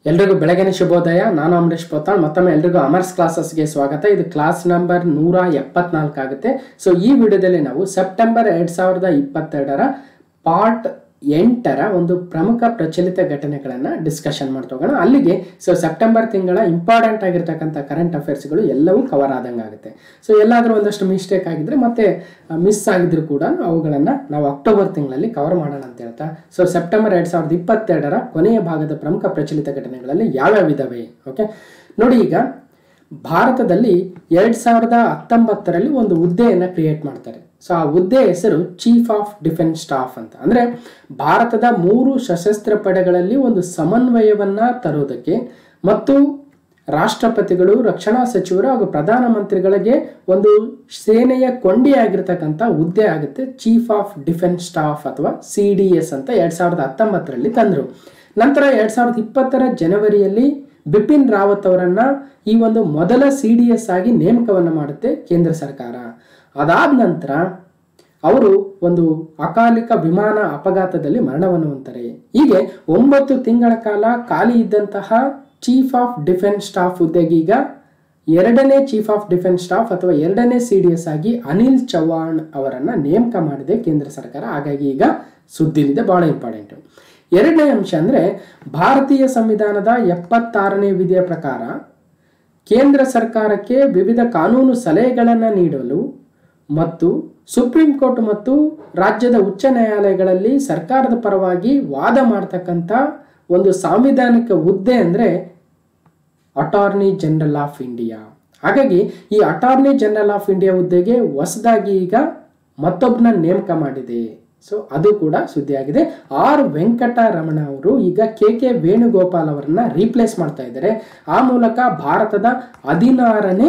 ಎಲ್ರಿಗೂ ಬೆಳಗಿನ ಶುಭೋದಯ ನಾನು ಅಮರೇಶ್ ಪೋತಾಳ್ ಮತ್ತೊಮ್ಮೆ ಎಲ್ರಿಗೂ ಅಮರ್ಸ್ ಕ್ಲಾಸಸ್ಗೆ ಸ್ವಾಗತ ಇದು ಕ್ಲಾಸ್ ನಂಬರ್ ನೂರ ಎಪ್ಪತ್ನಾಲ್ಕು ಆಗುತ್ತೆ ಸೊ ಈ ವಿಡಿಯೋದಲ್ಲಿ ನಾವು ಸೆಪ್ಟೆಂಬರ್ ಎರಡ್ ಸಾವಿರದ ಇಪ್ಪತ್ತೆರಡರ ಪಾರ್ಟ್ ಎಂಟರ ಒಂದು ಪ್ರಮುಖ ಪ್ರಚಲಿತ ಘಟನೆಗಳನ್ನ ಡಿಸ್ಕಷನ್ ಮಾಡ್ತೋಗೋಣ ಅಲ್ಲಿಗೆ ಸೊ ಸೆಪ್ಟೆಂಬರ್ ತಿಂಗಳ ಇಂಪಾರ್ಟೆಂಟ್ ಆಗಿರ್ತಕ್ಕಂಥ ಕರೆಂಟ್ ಅಫೇರ್ಸ್ಗಳು ಎಲ್ಲವೂ ಕವರ್ ಆದಂಗೆ ಆಗುತ್ತೆ ಸೊ ಎಲ್ಲಾದರೂ ಒಂದಷ್ಟು ಮಿಸ್ಟೇಕ್ ಆಗಿದ್ರೆ ಮತ್ತೆ ಮಿಸ್ ಆಗಿದ್ರು ಕೂಡ ಅವುಗಳನ್ನು ನಾವು ಅಕ್ಟೋಬರ್ ತಿಂಗಳಲ್ಲಿ ಕವರ್ ಮಾಡೋಣ ಅಂತ ಹೇಳ್ತಾ ಸೊ ಸೆಪ್ಟೆಂಬರ್ ಎರಡ್ ಸಾವಿರದ ಇಪ್ಪತ್ತೆರಡರ ಕೊನೆಯ ಭಾಗದ ಪ್ರಮುಖ ಪ್ರಚಲಿತ ಘಟನೆಗಳಲ್ಲಿ ಯಾವ್ಯಾವ ಇದಾವೆ ಓಕೆ ನೋಡಿ ಈಗ ಭಾರತದಲ್ಲಿ ಎರಡ್ ಸಾವಿರದ ಹತ್ತೊಂಬತ್ತರಲ್ಲಿ ಒಂದು ಹುದ್ದೆಯನ್ನು ಕ್ರಿಯೇಟ್ ಮಾಡ್ತಾರೆ ಸೊ ಆ ಹುದ್ದೆ ಹೆಸರು ಚೀಫ್ ಆಫ್ ಡಿಫೆನ್ಸ್ ಸ್ಟಾಫ್ ಅಂತ ಅಂದ್ರೆ ಭಾರತದ ಮೂರು ಸಶಸ್ತ್ರ ಪಡೆಗಳಲ್ಲಿ ಒಂದು ಸಮನ್ವಯವನ್ನ ತರುವುದಕ್ಕೆ ಮತ್ತು ರಾಷ್ಟ್ರಪತಿಗಳು ರಕ್ಷಣಾ ಸಚಿವರು ಹಾಗೂ ಪ್ರಧಾನಮಂತ್ರಿಗಳಿಗೆ ಒಂದು ಸೇನೆಯ ಕೊಂಡಿಯಾಗಿರ್ತಕ್ಕಂಥ ಹುದ್ದೆ ಆಗುತ್ತೆ ಚೀಫ್ ಆಫ್ ಡಿಫೆನ್ಸ್ ಸ್ಟಾಫ್ ಅಥವಾ ಸಿ ಡಿ ಎಸ್ ಅಂತ ಎರಡ್ ಸಾವಿರದ ಹತ್ತೊಂಬತ್ತರಲ್ಲಿ ತಂದರು ನಂತರ ಎರಡ್ ಸಾವಿರದ ಇಪ್ಪತ್ತರ ಜನವರಿಯಲ್ಲಿ ಬಿಪಿನ್ ರಾವತ್ ಅವರನ್ನ ಈ ಒಂದು ಮೊದಲ ಸಿ ಡಿ ಎಸ್ ಆಗಿ ನೇಮಕವನ್ನು ಮಾಡುತ್ತೆ ಕೇಂದ್ರ ಸರ್ಕಾರ ಅದಾದ ನಂತರ ಅವರು ಒಂದು ಅಕಾಲಿಕ ವಿಮಾನ ಅಪಘಾತದಲ್ಲಿ ಮರಣವನ್ನು ಹೊಂತಾರೆ ಹೀಗೆ ಒಂಬತ್ತು ತಿಂಗಳ ಕಾಲ ಖಾಲಿ ಇದ್ದಂತಹ ಚೀಫ್ ಆಫ್ ಡಿಫೆನ್ಸ್ ಸ್ಟಾಫ್ ಹುದ್ದೆಗೆ ಈಗ ಎರಡನೇ ಚೀಫ್ ಆಫ್ ಡಿಫೆನ್ಸ್ ಸ್ಟಾಫ್ ಅಥವಾ ಎರಡನೇ ಸಿ ಡಿ ಎಸ್ ಆಗಿ ಅನಿಲ್ ಚೌಹಾಣ್ ಅವರನ್ನ ನೇಮಕ ಮಾಡಿದೆ ಕೇಂದ್ರ ಸರ್ಕಾರ ಹಾಗಾಗಿ ಈಗ ಸುದ್ದಿಲಿದೆ ಬಹಳ ಇಂಪಾರ್ಟೆಂಟ್ ಎರಡನೇ ಅಂಶ ಅಂದ್ರೆ ಭಾರತೀಯ ಸಂವಿಧಾನದ ಎಪ್ಪತ್ತಾರನೇ ವಿಧಿಯ ಪ್ರಕಾರ ಕೇಂದ್ರ ಸರ್ಕಾರಕ್ಕೆ ವಿವಿಧ ಕಾನೂನು ಸಲಹೆಗಳನ್ನು ನೀಡಲು ಮತ್ತು ಸುಪ್ರೀಂ ಕೋರ್ಟ್ ಮತ್ತು ರಾಜ್ಯದ ಉಚ್ಚ ನ್ಯಾಯಾಲಯಗಳಲ್ಲಿ ಸರ್ಕಾರದ ಪರವಾಗಿ ವಾದ ಮಾಡ್ತಕ್ಕಂಥ ಒಂದು ಸಾಂವಿಧಾನಿಕ ಹುದ್ದೆ ಅಂದರೆ ಅಟಾರ್ನಿ ಜನರಲ್ ಆಫ್ ಇಂಡಿಯಾ ಹಾಗಾಗಿ ಈ ಅಟಾರ್ನಿ ಜನರಲ್ ಆಫ್ ಇಂಡಿಯಾ ಹುದ್ದೆಗೆ ಹೊಸದಾಗಿ ಈಗ ಮತ್ತೊಬ್ಬನ ನೇಮಕ ಮಾಡಿದೆ ಸೊ ಅದು ಕೂಡ ಸುದ್ದಿಯಾಗಿದೆ ಆರ್ ವೆಂಕಟರಮಣ ಅವರು ಈಗ ಕೆ ಕೆ ವೇಣುಗೋಪಾಲ್ ಅವರನ್ನ ರೀಪ್ಲೇಸ್ ಮಾಡ್ತಾ ಇದ್ದಾರೆ ಆ ಮೂಲಕ ಭಾರತದ ಹದಿನಾರನೇ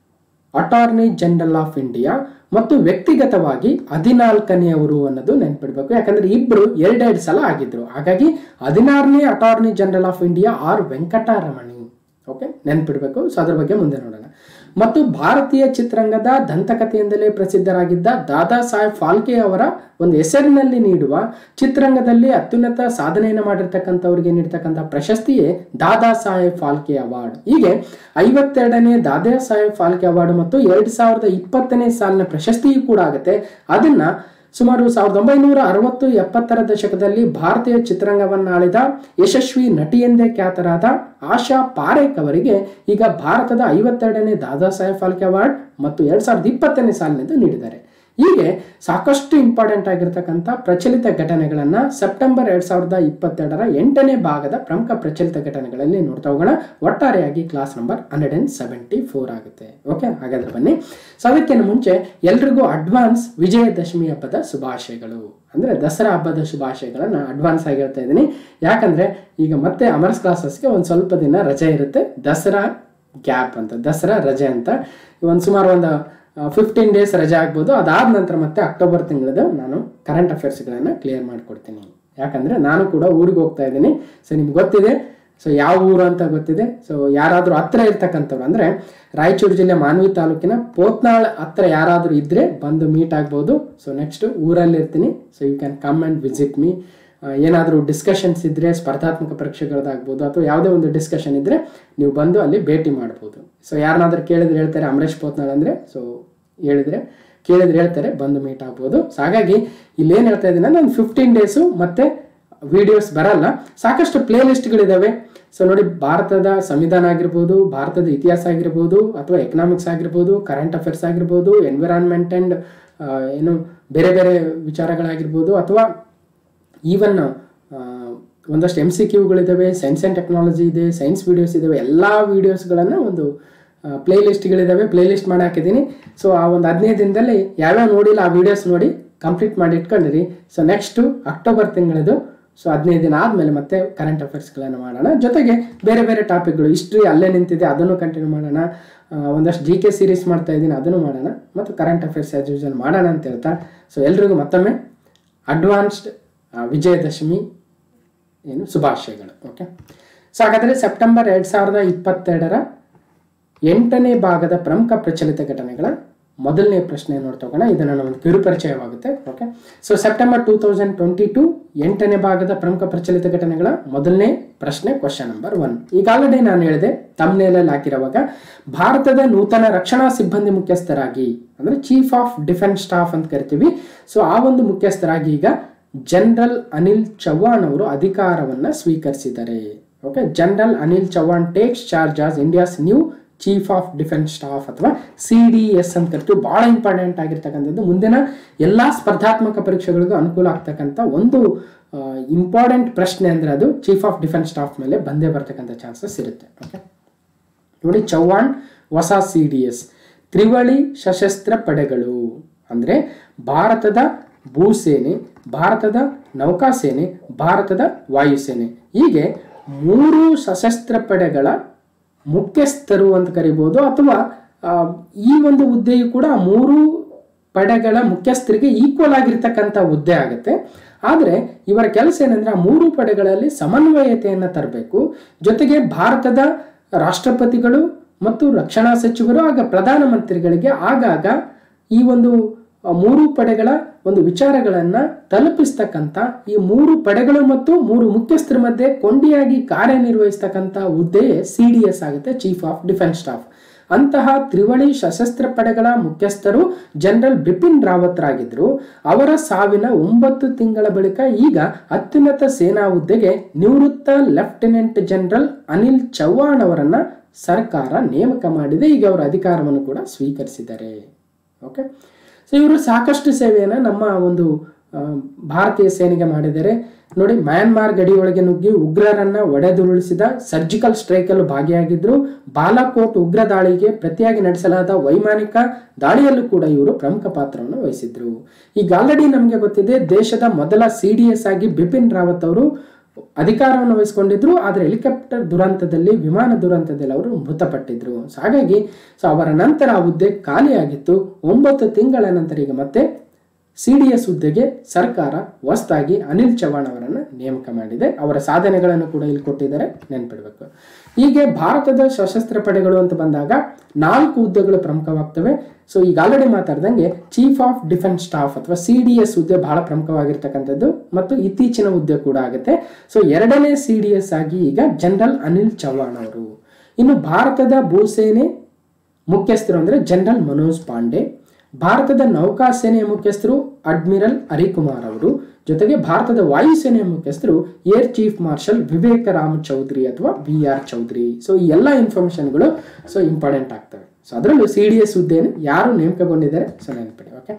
ಅಟಾರ್ನಿ ಜನರಲ್ ಆಫ್ ಇಂಡಿಯಾ ಮತ್ತು ವ್ಯಕ್ತಿಗತವಾಗಿ ಹದಿನಾಲ್ಕನೆಯವರು ಅನ್ನೋದು ನೆನ್ಪಿಡ್ಬೇಕು ಯಾಕಂದ್ರೆ ಇಬ್ರು ಎರಡೆರಡು ಸಲ ಆಗಿದ್ರು ಹಾಗಾಗಿ ಹದಿನಾರನೇ attorney general of India R Venkataramani okay ನೆನ್ಪಿಡ್ಬೇಕು ಸೊ ಅದ್ರ ಬಗ್ಗೆ ಮುಂದೆ ನೋಡೋಣ ಮತ್ತು ಭಾರತೀಯ ಚಿತ್ರರಂಗದ ದಂತಕಥೆಯಿಂದಲೇ ಪ್ರಸಿದ್ಧರಾಗಿದ್ದ ದಾದಾ ಸಾಹೇಬ್ ಫಾಲ್ಕೆ ಅವರ ಒಂದು ಹೆಸರಿನಲ್ಲಿ ನೀಡುವ ಚಿತ್ರರಂಗದಲ್ಲಿ ಅತ್ಯುನ್ನತ ಸಾಧನೆಯನ್ನು ಮಾಡಿರ್ತಕ್ಕಂಥವ್ರಿಗೆ ನೀಡ್ತಕ್ಕಂಥ ಪ್ರಶಸ್ತಿಯೇ ದಾದಾ ಸಾಹೇಬ್ ಫಾಲ್ಕೆ ಅವಾರ್ಡ್ ಹೀಗೆ ಐವತ್ತೆರಡನೇ ದಾದಾ ಸಾಹೇಬ್ ಫಾಲ್ಕೆ ಅವಾರ್ಡ್ ಮತ್ತು ಎರಡ್ ಸಾವಿರದ ಇಪ್ಪತ್ತನೇ ಸಾಲಿನ ಪ್ರಶಸ್ತಿಯೂ ಕೂಡ ಆಗುತ್ತೆ ಅದನ್ನ ಸುಮಾರು ಸಾವಿರದ ಒಂಬೈನೂರ ಅರವತ್ತು ಎಪ್ಪತ್ತರ ದಶಕದಲ್ಲಿ ಭಾರತೀಯ ಚಿತ್ರರಂಗವನ್ನು ಆಳಿದ ಯಶಸ್ವಿ ನಟಿಯೆಂದೇ ಖ್ಯಾತರಾದ ಆಶಾ ಪಾರೇಖ್ ಅವರಿಗೆ ಈಗ ಭಾರತದ ಐವತ್ತೆರಡನೇ ದಾದಾ ಸಾಹೇಬ್ ಫಾಲ್ಕೆ ಅವಾರ್ಡ್ ಮತ್ತು ಎರಡ್ ಸಾವಿರದ ಇಪ್ಪತ್ತನೇ ಸಾಲಿನದ್ದು ನೀಡಿದ್ದಾರೆ ಹೀಗೆ ಸಾಕಷ್ಟು ಇಂಪಾರ್ಟೆಂಟ್ ಆಗಿರ್ತಕ್ಕಂಥ ಪ್ರಚಲಿತ ಘಟನೆಗಳನ್ನ ಸೆಪ್ಟೆಂಬರ್ ಎರಡ್ ಸಾವಿರದ ಇಪ್ಪತ್ತೆರಡರ ಎಂಟನೇ ಭಾಗದ ಪ್ರಮುಖ ಪ್ರಚಲಿತ ಘಟನೆಗಳಲ್ಲಿ ನೋಡ್ತಾ ಹೋಗೋಣ ಒಟ್ಟಾರೆಯಾಗಿ class number hundred and seventy four ಆಗುತ್ತೆ ಓಕೆ ಹಾಗಾದ್ರೆ ಬನ್ನಿ ಸೊ ಅದಕ್ಕಿಂತ ಮುಂಚೆ ಎಲ್ರಿಗೂ ಅಡ್ವಾನ್ಸ್ ವಿಜಯದಶಮಿ ಹಬ್ಬದ ಶುಭಾಶಯಗಳು ಅಂದ್ರೆ ದಸರಾ ಹಬ್ಬದ ಶುಭಾಶಯಗಳನ್ನ ಅಡ್ವಾನ್ಸ್ ಆಗಿ ಹೇಳ್ತಾ ಇದ್ದೀನಿ ಯಾಕಂದ್ರೆ ಈಗ ಮತ್ತೆ ಅಮರ್ಸ್ ಕ್ಲಾಸಸ್ಗೆ ಒಂದು ಸ್ವಲ್ಪ ದಿನ ರಜೆ ಇರುತ್ತೆ ದಸರಾ ಗ್ಯಾಪ್ ಅಂತ ದಸರಾ ರಜೆ ಅಂತ ಒಂದು ಸುಮಾರು ಒಂದು ಫಿಫ್ಟೀನ್ ಡೇಸ್ ರಜೆ ಆಗ್ಬೋದು ಅದಾದ ನಂತರ ಮತ್ತೆ ಅಕ್ಟೋಬರ್ ತಿಂಗಳದು ನಾನು ಕರೆಂಟ್ ಅಫೇರ್ಸ್ಗಳನ್ನು ಕ್ಲಿಯರ್ ಮಾಡಿಕೊಡ್ತೀನಿ ಯಾಕಂದರೆ ನಾನು ಕೂಡ ಊರಿಗೆ ಹೋಗ್ತಾ ಇದ್ದೀನಿ ಸೊ ನಿಮ್ಗೆ ಗೊತ್ತಿದೆ ಸೊ ಯಾವ ಊರು ಅಂತ ಗೊತ್ತಿದೆ ಸೊ ಯಾರಾದರೂ ಹತ್ರ ಇರ್ತಕ್ಕಂಥವ್ರು ಅಂದರೆ ರಾಯಚೂರು ಜಿಲ್ಲೆ ಮಾನ್ವಿ ತಾಲೂಕಿನ ಪೋತ್ನಾಳ್ ಹತ್ರ ಯಾರಾದರೂ ಇದ್ದರೆ ಬಂದು ಮೀಟ್ ಆಗ್ಬೋದು ಸೊ ನೆಕ್ಸ್ಟ್ ಊರಲ್ಲಿ ಇರ್ತೀನಿ so you can come and visit me ಏನಾದರೂ ಡಿಸ್ಕಷನ್ಸ್ ಇದ್ದರೆ ಸ್ಪರ್ಧಾತ್ಮಕ ಪರೀಕ್ಷೆಗಳದಾಗ್ಬೋದು ಅಥವಾ ಯಾವುದೇ ಒಂದು ಡಿಸ್ಕಷನ್ ಇದ್ದರೆ ನೀವು ಬಂದು ಅಲ್ಲಿ ಭೇಟಿ ಮಾಡ್ಬೋದು ಸೊ ಯಾರನ್ನಾದ್ರೂ ಕೇಳಿದ್ರೆ ಹೇಳ್ತಾರೆ ಅಮರೇಶ್ ಪೋತ್ನಾಳ್ ಅಂದರೆ ಸೊ ಹೇಳಿದರೆ ಕೇಳಿದ್ರೆ ಹೇಳ್ತಾರೆ ಬಂದು ಮೀಟ್ ಆಗ್ಬೋದು ಸೊ ಹಾಗಾಗಿ ಇಲ್ಲಿ ಏನು ಹೇಳ್ತಾ ಇದ್ದೀನಿ ನಾನು ಫಿಫ್ಟೀನ್ ಡೇಸು ಮತ್ತೆ ವಿಡಿಯೋಸ್ ಬರಲ್ಲ ಸಾಕಷ್ಟು ಪ್ಲೇ ಲಿಸ್ಟ್ಗಳಿದ್ದಾವೆ ಸೊ ನೋಡಿ ಭಾರತದ ಸಂವಿಧಾನ ಆಗಿರ್ಬೋದು ಭಾರತದ ಇತಿಹಾಸ ಆಗಿರ್ಬೋದು ಅಥವಾ ಎಕನಾಮಿಕ್ಸ್ ಆಗಿರ್ಬೋದು ಕರೆಂಟ್ ಅಫೇರ್ಸ್ ಆಗಿರ್ಬೋದು ಎನ್ವಿರಾನ್ಮೆಂಟ್ ಆ್ಯಂಡ್ ಏನು ಬೇರೆ ಬೇರೆ ವಿಚಾರಗಳಾಗಿರ್ಬೋದು ಅಥವಾ ಈವನ್ ಒಂದಷ್ಟು ಎಮ್ ಸಿ ಕ್ಯೂಗಳಿದ್ದಾವೆ ಸೈನ್ಸ್ ಆ್ಯಂಡ್ ಟೆಕ್ನಾಲಜಿ ಇದೆ ಸೈನ್ಸ್ ವೀಡಿಯೋಸ್ ಇದ್ದಾವೆ ಎಲ್ಲ ವೀಡಿಯೋಸ್ಗಳನ್ನು ಒಂದು ಪ್ಲೇ ಲಿಸ್ಟ್ಗಳಿದ್ದಾವೆ ಪ್ಲೇ ಲಿಸ್ಟ್ ಮಾಡಿ ಹಾಕಿದ್ದೀನಿ ಸೊ ಆ ಒಂದು ಹದಿನೈದು ದಿನದಲ್ಲಿ ಯಾವ್ಯಾವ ನೋಡಿಲ್ಲ ಆ ವೀಡಿಯೋಸ್ ನೋಡಿ ಕಂಪ್ಲೀಟ್ ಮಾಡಿ ಇಟ್ಕೊಂಡಿರಿ ಸೊ ನೆಕ್ಸ್ಟು ಅಕ್ಟೋಬರ್ ತಿಂಗಳದು ಸೊ ಹದಿನೈದು ದಿನ ಆದಮೇಲೆ ಮತ್ತೆ ಕರೆಂಟ್ ಅಫೇರ್ಸ್ಗಳನ್ನು ಮಾಡೋಣ ಜೊತೆಗೆ ಬೇರೆ ಬೇರೆ ಟಾಪಿಕ್ಗಳು ಹಿಸ್ಟ್ರಿ ಅಲ್ಲೇ ನಿಂತಿದೆ ಅದನ್ನು ಕಂಟಿನ್ಯೂ ಮಾಡೋಣ ಒಂದಷ್ಟು ಜಿ ಕೆ ಸೀರೀಸ್ ಮಾಡ್ತಾ ಇದ್ದೀನಿ ಅದನ್ನು ಮಾಡೋಣ ಮತ್ತು ಕರೆಂಟ್ ಅಫೇರ್ಸ್ ಆಸ್ ಯೂಸಲ್ ಮಾಡೋಣ ಅಂತ ಹೇಳ್ತಾ ಸೊ ಎಲ್ರಿಗೂ ಮತ್ತೊಮ್ಮೆ ಅಡ್ವಾನ್ಸ್ಡ್ ವಿಜಯದಶಮಿ ಏನು ಶುಭಾಶಯಗಳು ಓಕೆ ಸೊ ಹಾಗಾದರೆ ಸೆಪ್ಟೆಂಬರ್ ಎರಡು ಸಾವಿರದ ಇಪ್ಪತ್ತೆರಡರ ಎಂಟನೇ ಭಾಗದ ಪ್ರಮುಖ ಪ್ರಚಲಿತ ಘಟನೆಗಳ ಮೊದಲನೇ ಪ್ರಶ್ನೆ ನೋಡ್ತೋಗೋಣ ಇದು ನನ್ನ ಒಂದು ಕಿರು ಪರಿಚಯವಾಗುತ್ತೆ okay so September two thousand twenty two ಎಂಟನೇ ಭಾಗದ ಪ್ರಮುಖ ಪ್ರಚಲಿತ ಘಟನೆಗಳ ಮೊದಲನೇ ಪ್ರಶ್ನೆ ಕ್ವಶನ್ ನಂಬರ್ ಒನ್ ಈಗ ಆಲ್ರೆಡಿ ನಾನು ಹೇಳಿದೆ ತಮ್ನೇಲಲ್ಲಿ ಹಾಕಿರುವಾಗ ಭಾರತದ ನೂತನ ರಕ್ಷಣಾ ಸಿಬ್ಬಂದಿ ಮುಖ್ಯಸ್ಥರಾಗಿ ಅಂದ್ರೆ ಚೀಫ್ ಆಫ್ ಡಿಫೆನ್ಸ್ ಸ್ಟಾಫ್ ಅಂತ ಕರಿತೀವಿ ಸೊ ಆ ಒಂದು ಮುಖ್ಯಸ್ಥರಾಗಿ ಈಗ ಜನರಲ್ ಅನಿಲ್ ಚೌಹಾಣ್ ಅವರು ಅಧಿಕಾರವನ್ನ ಸ್ವೀಕರಿಸಿದ್ದಾರೆ okay general Anil Chauhan takes charge as India's new chief of defence staff ಅಥವಾ ಸಿ ಡಿ ಎಸ್ ಅಂತ ಕರಿತೀವಿ ಬಹಳ ಇಂಪಾರ್ಟೆಂಟ್ ಆಗಿರ್ತಕ್ಕಂಥದ್ದು ಮುಂದಿನ ಎಲ್ಲ ಸ್ಪರ್ಧಾತ್ಮಕ ಪರೀಕ್ಷೆಗಳಿಗೂ ಅನುಕೂಲ ಆಗ್ತಕ್ಕಂಥ ಒಂದು ಇಂಪಾರ್ಟೆಂಟ್ ಪ್ರಶ್ನೆ ಅಂದ್ರೆ ಅದು ಚೀಫ್ ಆಫ್ ಡಿಫೆನ್ಸ್ ಸ್ಟಾಫ್ ಮೇಲೆ ಬಂದೇ ಬರ್ತಕ್ಕಂಥ ಚಾನ್ಸಸ್ ಇರುತ್ತೆ ಓಕೆ ನೋಡಿ ಚೌಹಾಣ್ ಹೊಸ ಸಿ ಡಿ ಎಸ್ ತ್ರಿವಳಿ ಸಶಸ್ತ್ರ ಪಡೆಗಳು ಅಂದರೆ ಭಾರತದ ಭೂಸೇನೆ ಭಾರತದ ನೌಕಾಸೇನೆ ಭಾರತದ ವಾಯುಸೇನೆ ಹೀಗೆ ಮೂರು ಸಶಸ್ತ್ರ ಪಡೆಗಳ ಮುಖ್ಯಸ್ಥರು ಅಂತ ಕರಿಬೋದು ಅಥವಾ ಆ, ಈ ಒಂದು ಹುದ್ದೆಯು ಕೂಡ ಮೂರು ಪಡೆಗಳ ಮುಖ್ಯಸ್ಥರಿಗೆ ಈಕ್ವಲ್ ಆಗಿರ್ತಕ್ಕಂಥ ಹುದ್ದೆ ಆಗುತ್ತೆ ಆದರೆ ಇವರ ಕೆಲಸ ಏನಂದ್ರೆ ಆ ಮೂರು ಪಡೆಗಳಲ್ಲಿ ಸಮನ್ವಯತೆಯನ್ನು ತರಬೇಕು ಜೊತೆಗೆ ಭಾರತದ ರಾಷ್ಟ್ರಪತಿಗಳು ಮತ್ತು ರಕ್ಷಣಾ ಸಚಿವರು ಆಗ ಪ್ರಧಾನಮಂತ್ರಿಗಳಿಗೆ ಆಗಾಗ ಈ ಒಂದು ಆ, ಮೂರು ಪಡೆಗಳ ಒಂದು ವಿಚಾರಗಳನ್ನ ತಲುಪಿಸ್ತಕ್ಕಂಥ ಈ ಮೂರು ಪಡೆಗಳು ಮತ್ತು ಮೂರು ಮುಖ್ಯಸ್ಥರ ಮಧ್ಯೆ ಕೊಂಡಿಯಾಗಿ ಕಾರ್ಯನಿರ್ವಹಿಸ್ತಕ್ಕಂಥ ಹುದ್ದೆಯೇ ಸಿ ಡಿ ಎಸ್ ಆಗುತ್ತೆ ಚೀಫ್ ಆಫ್ ಡಿಫೆನ್ಸ್ ಸ್ಟಾಫ್ ಅಂತಹ ತ್ರಿವಳಿ ಸಶಸ್ತ್ರ ಪಡೆಗಳ ಮುಖ್ಯಸ್ಥರು ಜನರಲ್ ಬಿಪಿನ್ ರಾವತ್ರಾಗಿದ್ರು ಅವರ ಸಾವಿನ ಒಂಬತ್ತು ತಿಂಗಳ ಬಳಿಕ ಈಗ ಅತ್ಯುನ್ನತ ಸೇನಾ ಹುದ್ದೆಗೆ ನಿವೃತ್ತ ಲೆಫ್ಟಿನೆಂಟ್ ಜನರಲ್ ಅನಿಲ್ ಚೌಹಾಣ್ ಅವರನ್ನ ಸರ್ಕಾರ ನೇಮಕ ಮಾಡಿದೆ ಈಗ ಅವರ ಅಧಿಕಾರವನ್ನು ಕೂಡ ಸ್ವೀಕರಿಸಿದ್ದಾರೆ ಓಕೆ ಸೊ ಇವರು ಸಾಕಷ್ಟು ಸೇವೆಯನ್ನು ನಮ್ಮ ಒಂದು ಆ, ಭಾರತೀಯ ಸೇನೆಗೆ ಮಾಡಿದ್ದಾರೆ ನೋಡಿ ಮ್ಯಾನ್ಮಾರ್ ಗಡಿಯೊಳಗೆ ನುಗ್ಗಿ ಉಗ್ರರನ್ನ ಒಡೆದುರುಳಿಸಿದ ಸರ್ಜಿಕಲ್ ಸ್ಟ್ರೈಕಲ್ಲೂ ಭಾಗಿಯಾಗಿದ್ರು ಬಾಲಾಕೋಟ್ ಉಗ್ರ ದಾಳಿಗೆ ಪ್ರತಿಯಾಗಿ ನಡೆಸಲಾದ ವೈಮಾನಿಕ ದಾಳಿಯಲ್ಲೂ ಕೂಡ ಇವರು ಪ್ರಮುಖ ಪಾತ್ರವನ್ನು ವಹಿಸಿದ್ರು ಈಗ ಆಲ್ರೆಡಿ ನಮಗೆ ಗೊತ್ತಿದೆ ದೇಶದ ಮೊದಲ ಸಿ ಡಿ ಎಸ್ ಆಗಿ ಬಿಪಿನ್ ರಾವತ್ ಅವರು ಅಧಿಕಾರವನ್ನು ವಹಿಸಿಕೊಂಡಿದ್ರು ಆದರೆ ಹೆಲಿಕಾಪ್ಟರ್ ದುರಂತದಲ್ಲಿ ವಿಮಾನ ದುರಂತದಲ್ಲಿ ಅವರು ಮೃತಪಟ್ಟಿದ್ರು ಸೊ ಹಾಗಾಗಿ ಸೊ ಅವರ ನಂತರ ಆ ಹುದ್ದೆ ಖಾಲಿಯಾಗಿತ್ತು ಒಂಬತ್ತು ತಿಂಗಳ ನಂತರ ಈಗ ಮತ್ತೆ ಸಿ ಡಿ ಎಸ್ ಹುದ್ದೆಗೆ ಸರ್ಕಾರ ಹೊಸದಾಗಿ ಅನಿಲ್ ಚವ್ಹಾಣ್ ಅವರನ್ನು ನೇಮಕ ಮಾಡಿದೆ ಅವರ ಸಾಧನೆಗಳನ್ನು ಕೂಡ ಇಲ್ಲಿ ಕೊಟ್ಟಿದ್ದಾರೆ ನೆನ್ಪಿಡ್ಬೇಕು ಹೀಗೆ ಭಾರತದ ಸಶಸ್ತ್ರ ಪಡೆಗಳು ಅಂತ ಬಂದಾಗ ನಾಲ್ಕು ಹುದ್ದೆಗಳು ಪ್ರಮುಖವಾಗ್ತವೆ ಸೊ ಈಗ ಆಲ್ರೆಡಿ ಮಾತಾಡ್ದಂಗೆ ಚೀಫ್ ಆಫ್ ಡಿಫೆನ್ಸ್ ಸ್ಟಾಫ್ ಅಥವಾ ಸಿ ಡಿ ಎಸ್ ಹುದ್ದೆ ಬಹಳ ಪ್ರಮುಖವಾಗಿರ್ತಕ್ಕಂಥದ್ದು ಮತ್ತು ಇತ್ತೀಚಿನ ಹುದ್ದೆ ಕೂಡ ಆಗುತ್ತೆ ಸೊ ಎರಡನೇ ಸಿ ಡಿ ಎಸ್ ಆಗಿ ಈಗ ಜನರಲ್ ಅನಿಲ್ ಚವ್ಹಾಣ್ ಅವರು ಇನ್ನು ಭಾರತದ ಭೂಸೇನೆ ಮುಖ್ಯಸ್ಥರು ಅಂದರೆ ಜನರಲ್ ಮನೋಜ್ ಪಾಂಡೆ ಭಾರತದ ನೌಕಾಸೇನೆಯ ಮುಖ್ಯಸ್ಥರು ಅಡ್ಮಿರಲ್ ಹರಿಕುಮಾರ್ ಅವರು ಜೊತೆಗೆ ಭಾರತದ ವಾಯುಸೇನೆಯ ಮುಖ್ಯಸ್ಥರು air chief marshal Vivek Ram Chaudhari ಅಥವಾ ವಿ ಆರ್ ಚೌಧರಿ ಸೊ ಈ ಎಲ್ಲ ಇನ್ಫಾರ್ಮೇಷನ್ಗಳು ಸೊ ಇಂಪಾರ್ಟೆಂಟ್ ಆಗ್ತವೆ ಸೊ ಅದರಲ್ಲೂ ಸಿ ಡಿ ಎಸ್ ಹುದ್ದೆಯನ್ನು ಯಾರು ನೇಮಕಗೊಂಡಿದ್ದಾರೆ ಸೊ ನೆನಪಿಡಿ ಓಕೆ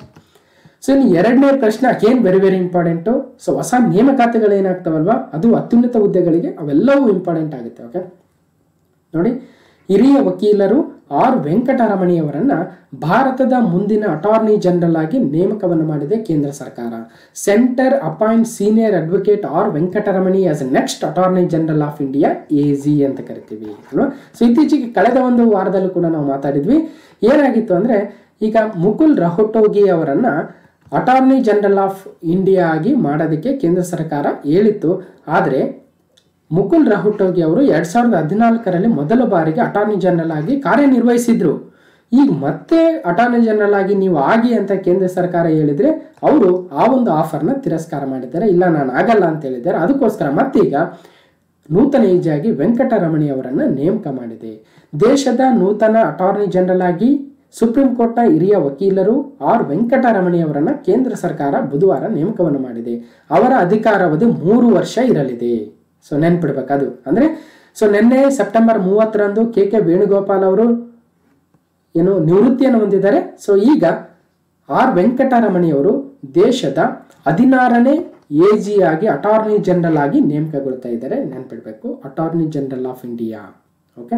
ಸೊ ಇನ್ನು ಎರಡನೇ ಪ್ರಶ್ನೆ again very very important so ಹೊಸ ನೇಮಕಾತಿಗಳು ಏನಾಗ್ತಾವಲ್ವಾ ಅದು ಅತ್ಯುನ್ನತ ಹುದ್ದೆಗಳಿಗೆ ಅವೆಲ್ಲವೂ ಇಂಪಾರ್ಟೆಂಟ್ ಆಗುತ್ತೆ ಓಕೆ ನೋಡಿ ಹಿರಿಯ ವಕೀಲರು ಆರ್ ವೆಂಕಟರಮಣಿಯವರನ್ನ ಭಾರತದ ಮುಂದಿನ ಅಟಾರ್ನಿ ಜನರಲ್ ಆಗಿ ನೇಮಕವನ್ನು ಮಾಡಿದೆ ಕೇಂದ್ರ ಸರ್ಕಾರ centre appoint senior advocate R Venkataramani as next attorney general of India A G ಅಂತ ಕರಿತೀವಿ ಅಲ್ವಾ ಸೊ ಇತ್ತೀಚೆಗೆ ಕಳೆದ ಒಂದು ವಾರದಲ್ಲೂ ಕೂಡ ನಾವು ಮಾತಾಡಿದ್ವಿ ಏನಾಗಿತ್ತು ಅಂದ್ರೆ ಈಗ ಮುಕುಲ್ ರಹೋಟೋಗಿ ಅವರನ್ನ ಅಟಾರ್ನಿ ಜನರಲ್ ಆಫ್ ಇಂಡಿಯಾ ಆಗಿ ಮಾಡೋದಕ್ಕೆ ಕೇಂದ್ರ ಸರ್ಕಾರ ಹೇಳಿತ್ತು ಆದರೆ ಮುಕುಲ್ ರಹುಟೋಗಿ ಅವರು ಎರಡ್ ಸಾವಿರದ ಹದಿನಾಲ್ಕರಲ್ಲಿ ಮೊದಲ ಬಾರಿಗೆ ಅಟಾರ್ನಿ ಜನರಲ್ ಆಗಿ ಕಾರ್ಯನಿರ್ವಹಿಸಿದ್ರು ಈಗ ಮತ್ತೆ ಅಟಾರ್ನಿ ಜನರಲ್ ಆಗಿ ನೀವು ಆಗಿ ಅಂತ ಕೇಂದ್ರ ಸರ್ಕಾರ ಹೇಳಿದ್ರೆ ಅವರು ಆ ಒಂದು ಆಫರ್ನ ತಿರಸ್ಕಾರ ಮಾಡಿದ್ದಾರೆ ಇಲ್ಲ ನಾನು ಆಗಲ್ಲ ಅಂತ ಹೇಳಿದ್ದಾರೆ ಅದಕ್ಕೋಸ್ಕರ ಮತ್ತೀಗ ನೂತನ ಏಜಾಗಿ ವೆಂಕಟರಮಣಿ ಅವರನ್ನು ನೇಮಕ ಮಾಡಿದೆ ದೇಶದ ನೂತನ ಅಟಾರ್ನಿ ಜನರಲ್ ಆಗಿ ಸುಪ್ರೀಂ ಕೋರ್ಟ್ನ ಹಿರಿಯ ವಕೀಲರು ಆರ್ ವೆಂಕಟರಮಣಿ ಅವರನ್ನ ಕೇಂದ್ರ ಸರ್ಕಾರ ಬುಧವಾರ ನೇಮಕವನ್ನು ಮಾಡಿದೆ ಅವರ ಅಧಿಕಾರಾವಧಿ ಮೂರು ವರ್ಷ ಇರಲಿದೆ ಸೊ ನೆನ್ಪಿಡ್ಬೇಕು ಅದು ಅಂದ್ರೆ ಸೊ ನಿನ್ನೆ ಸೆಪ್ಟೆಂಬರ್ ಮೂವತ್ತರಂದು ಕೆ ಕೆ ವೇಣುಗೋಪಾಲ್ ಅವರು ಏನು ನಿವೃತ್ತಿಯನ್ನು ಹೊಂದಿದ್ದಾರೆ ಸೊ ಈಗ ಆರ್ ವೆಂಕಟರಮಣಿ ಅವರು ದೇಶದ ಹದಿನಾರನೇ ಎ ಜಿ ಆಗಿ ಅಟಾರ್ನಿ ಜನರಲ್ ಆಗಿ ನೇಮಕಗೊಳ್ತಾ ಇದ್ದಾರೆ ನೆನ್ಪಿಡ್ಬೇಕು attorney general of India okay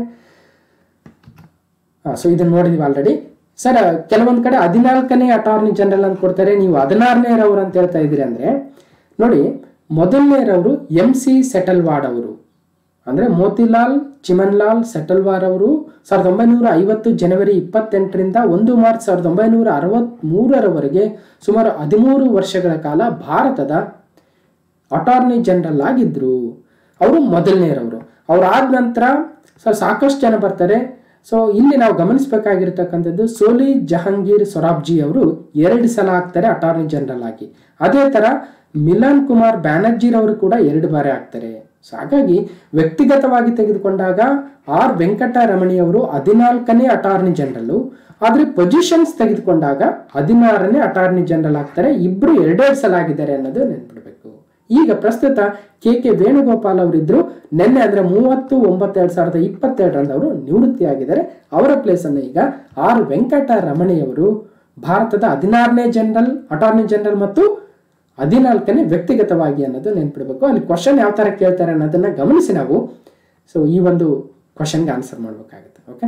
so ಇದನ್ನ ನೋಡಿದ್ವಿ ಆಲ್ರೆಡಿ ಸರ್ ಕೆಲವೊಂದು ಕಡೆ ಹದಿನಾಲ್ಕನೇ ಅಟಾರ್ನಿ ಜನರಲ್ ಅಂತ ಕೊಡ್ತಾರೆ ನೀವು ಹದಿನಾರನೇ ರವರು ಅಂತ ಹೇಳ್ತಾ ಇದ್ದೀರಿ ಅಂದ್ರೆ ನೋಡಿ ಮೊದಲನೇ ರವರು ಎಂ ಸಿ ಸೆಟಲ್ವಾಡ್ ಅವರು ಅಂದ್ರೆ ಮೋತಿಲಾಲ್ ಚಿಮನ್ಲಾಲ್ ಸೆಟಲ್ವಾರ್ ಅವರು ಸಾವಿರದ ಒಂಬೈನೂರ ಐವತ್ತು ಜನವರಿ ಇಪ್ಪತ್ತೆಂಟರಿಂದ ಒಂದು ಮಾರ್ಚ್ ಸಾವಿರದ ಒಂಬೈನೂರ ಅರವತ್ತ್ ಮೂರರವರೆಗೆ ಸುಮಾರು ಹದಿಮೂರು ವರ್ಷಗಳ ಕಾಲ ಭಾರತದ ಅಟಾರ್ನಿ ಜನರಲ್ ಆಗಿದ್ರು ಅವರು ಮೊದಲನೇರವರು ಅವ್ರು ಆದ ನಂತರ ಸೊ ಸಾಕಷ್ಟು ಜನ ಬರ್ತಾರೆ ಸೊ ಇಲ್ಲಿ ನಾವು ಗಮನಿಸಬೇಕಾಗಿರ್ತಕ್ಕಂಥದ್ದು ಸೋಲಿ ಜಹಾಂಗೀರ್ ಸೊರಾಬ್ಜಿ ಅವರು ಎರಡು ಸಲ ಆಗ್ತಾರೆ ಅಟಾರ್ನಿ ಜನರಲ್ ಆಗಿ ಅದೇ ತರ ಮಿಲನ್ ಕುಮಾರ್ ಬ್ಯಾನರ್ಜಿರವರು ಕೂಡ ಎರಡು ಬಾರಿ ಆಗ್ತಾರೆ ಸೊ ಹಾಗಾಗಿ ವ್ಯಕ್ತಿಗತವಾಗಿ ತೆಗೆದುಕೊಂಡಾಗ ಆರ್ ವೆಂಕಟರಮಣಿ ಅವರು ಹದಿನಾಲ್ಕನೇ ಅಟಾರ್ನಿ ಜನರಲ್ ಆದ್ರೆ ಪೊಸಿಷನ್ಸ್ ತೆಗೆದುಕೊಂಡಾಗ ಹದಿನಾರನೇ ಅಟಾರ್ನಿ ಜನರಲ್ ಆಗ್ತಾರೆ ಇಬ್ರು ಎರಡೆರಡು ಸಲ ಆಗಿದ್ದಾರೆ ಅನ್ನೋದು ನೆನ್ಪಿಡ್ಬೇಕು ಈಗ ಪ್ರಸ್ತುತ ಕೆ ಕೆ ವೇಣುಗೋಪಾಲ್ ಅವರಿದ್ರು ನಿನ್ನೆ ಅಂದ್ರೆ ಮೂವತ್ತು ಒಂಬತ್ತು ಎರಡ್ ಸಾವಿರದ ಇಪ್ಪತ್ತೆರಡರಂದು ಅವರು ನಿವೃತ್ತಿಯಾಗಿದ್ದಾರೆ ಅವರ ಪ್ಲೇಸ್ ಅನ್ನು ಈಗ ಆರ್ ವೆಂಕಟರಮಣಿಯವರು ಭಾರತದ ಹದಿನಾರನೇ ಜನರಲ್ ಅಟಾರ್ನಿ ಜನರಲ್ ಮತ್ತು ಹದಿನಾಲ್ಕನೇ ವ್ಯಕ್ತಿಗತವಾಗಿ ಅನ್ನೋದು ನೆನ್ಪಿಡ್ಬೇಕು ಅಲ್ಲಿ ಕ್ವಶನ್ ಯಾವ ತರ ಕೇಳ್ತಾರೆ ಅನ್ನೋದನ್ನ ಗಮನಿಸಿ ನಾವು ಸೊ ಈ ಒಂದು ಕ್ವಶನ್ಗೆ ಆನ್ಸರ್ ಮಾಡ್ಬೇಕಾಗುತ್ತೆ ಓಕೆ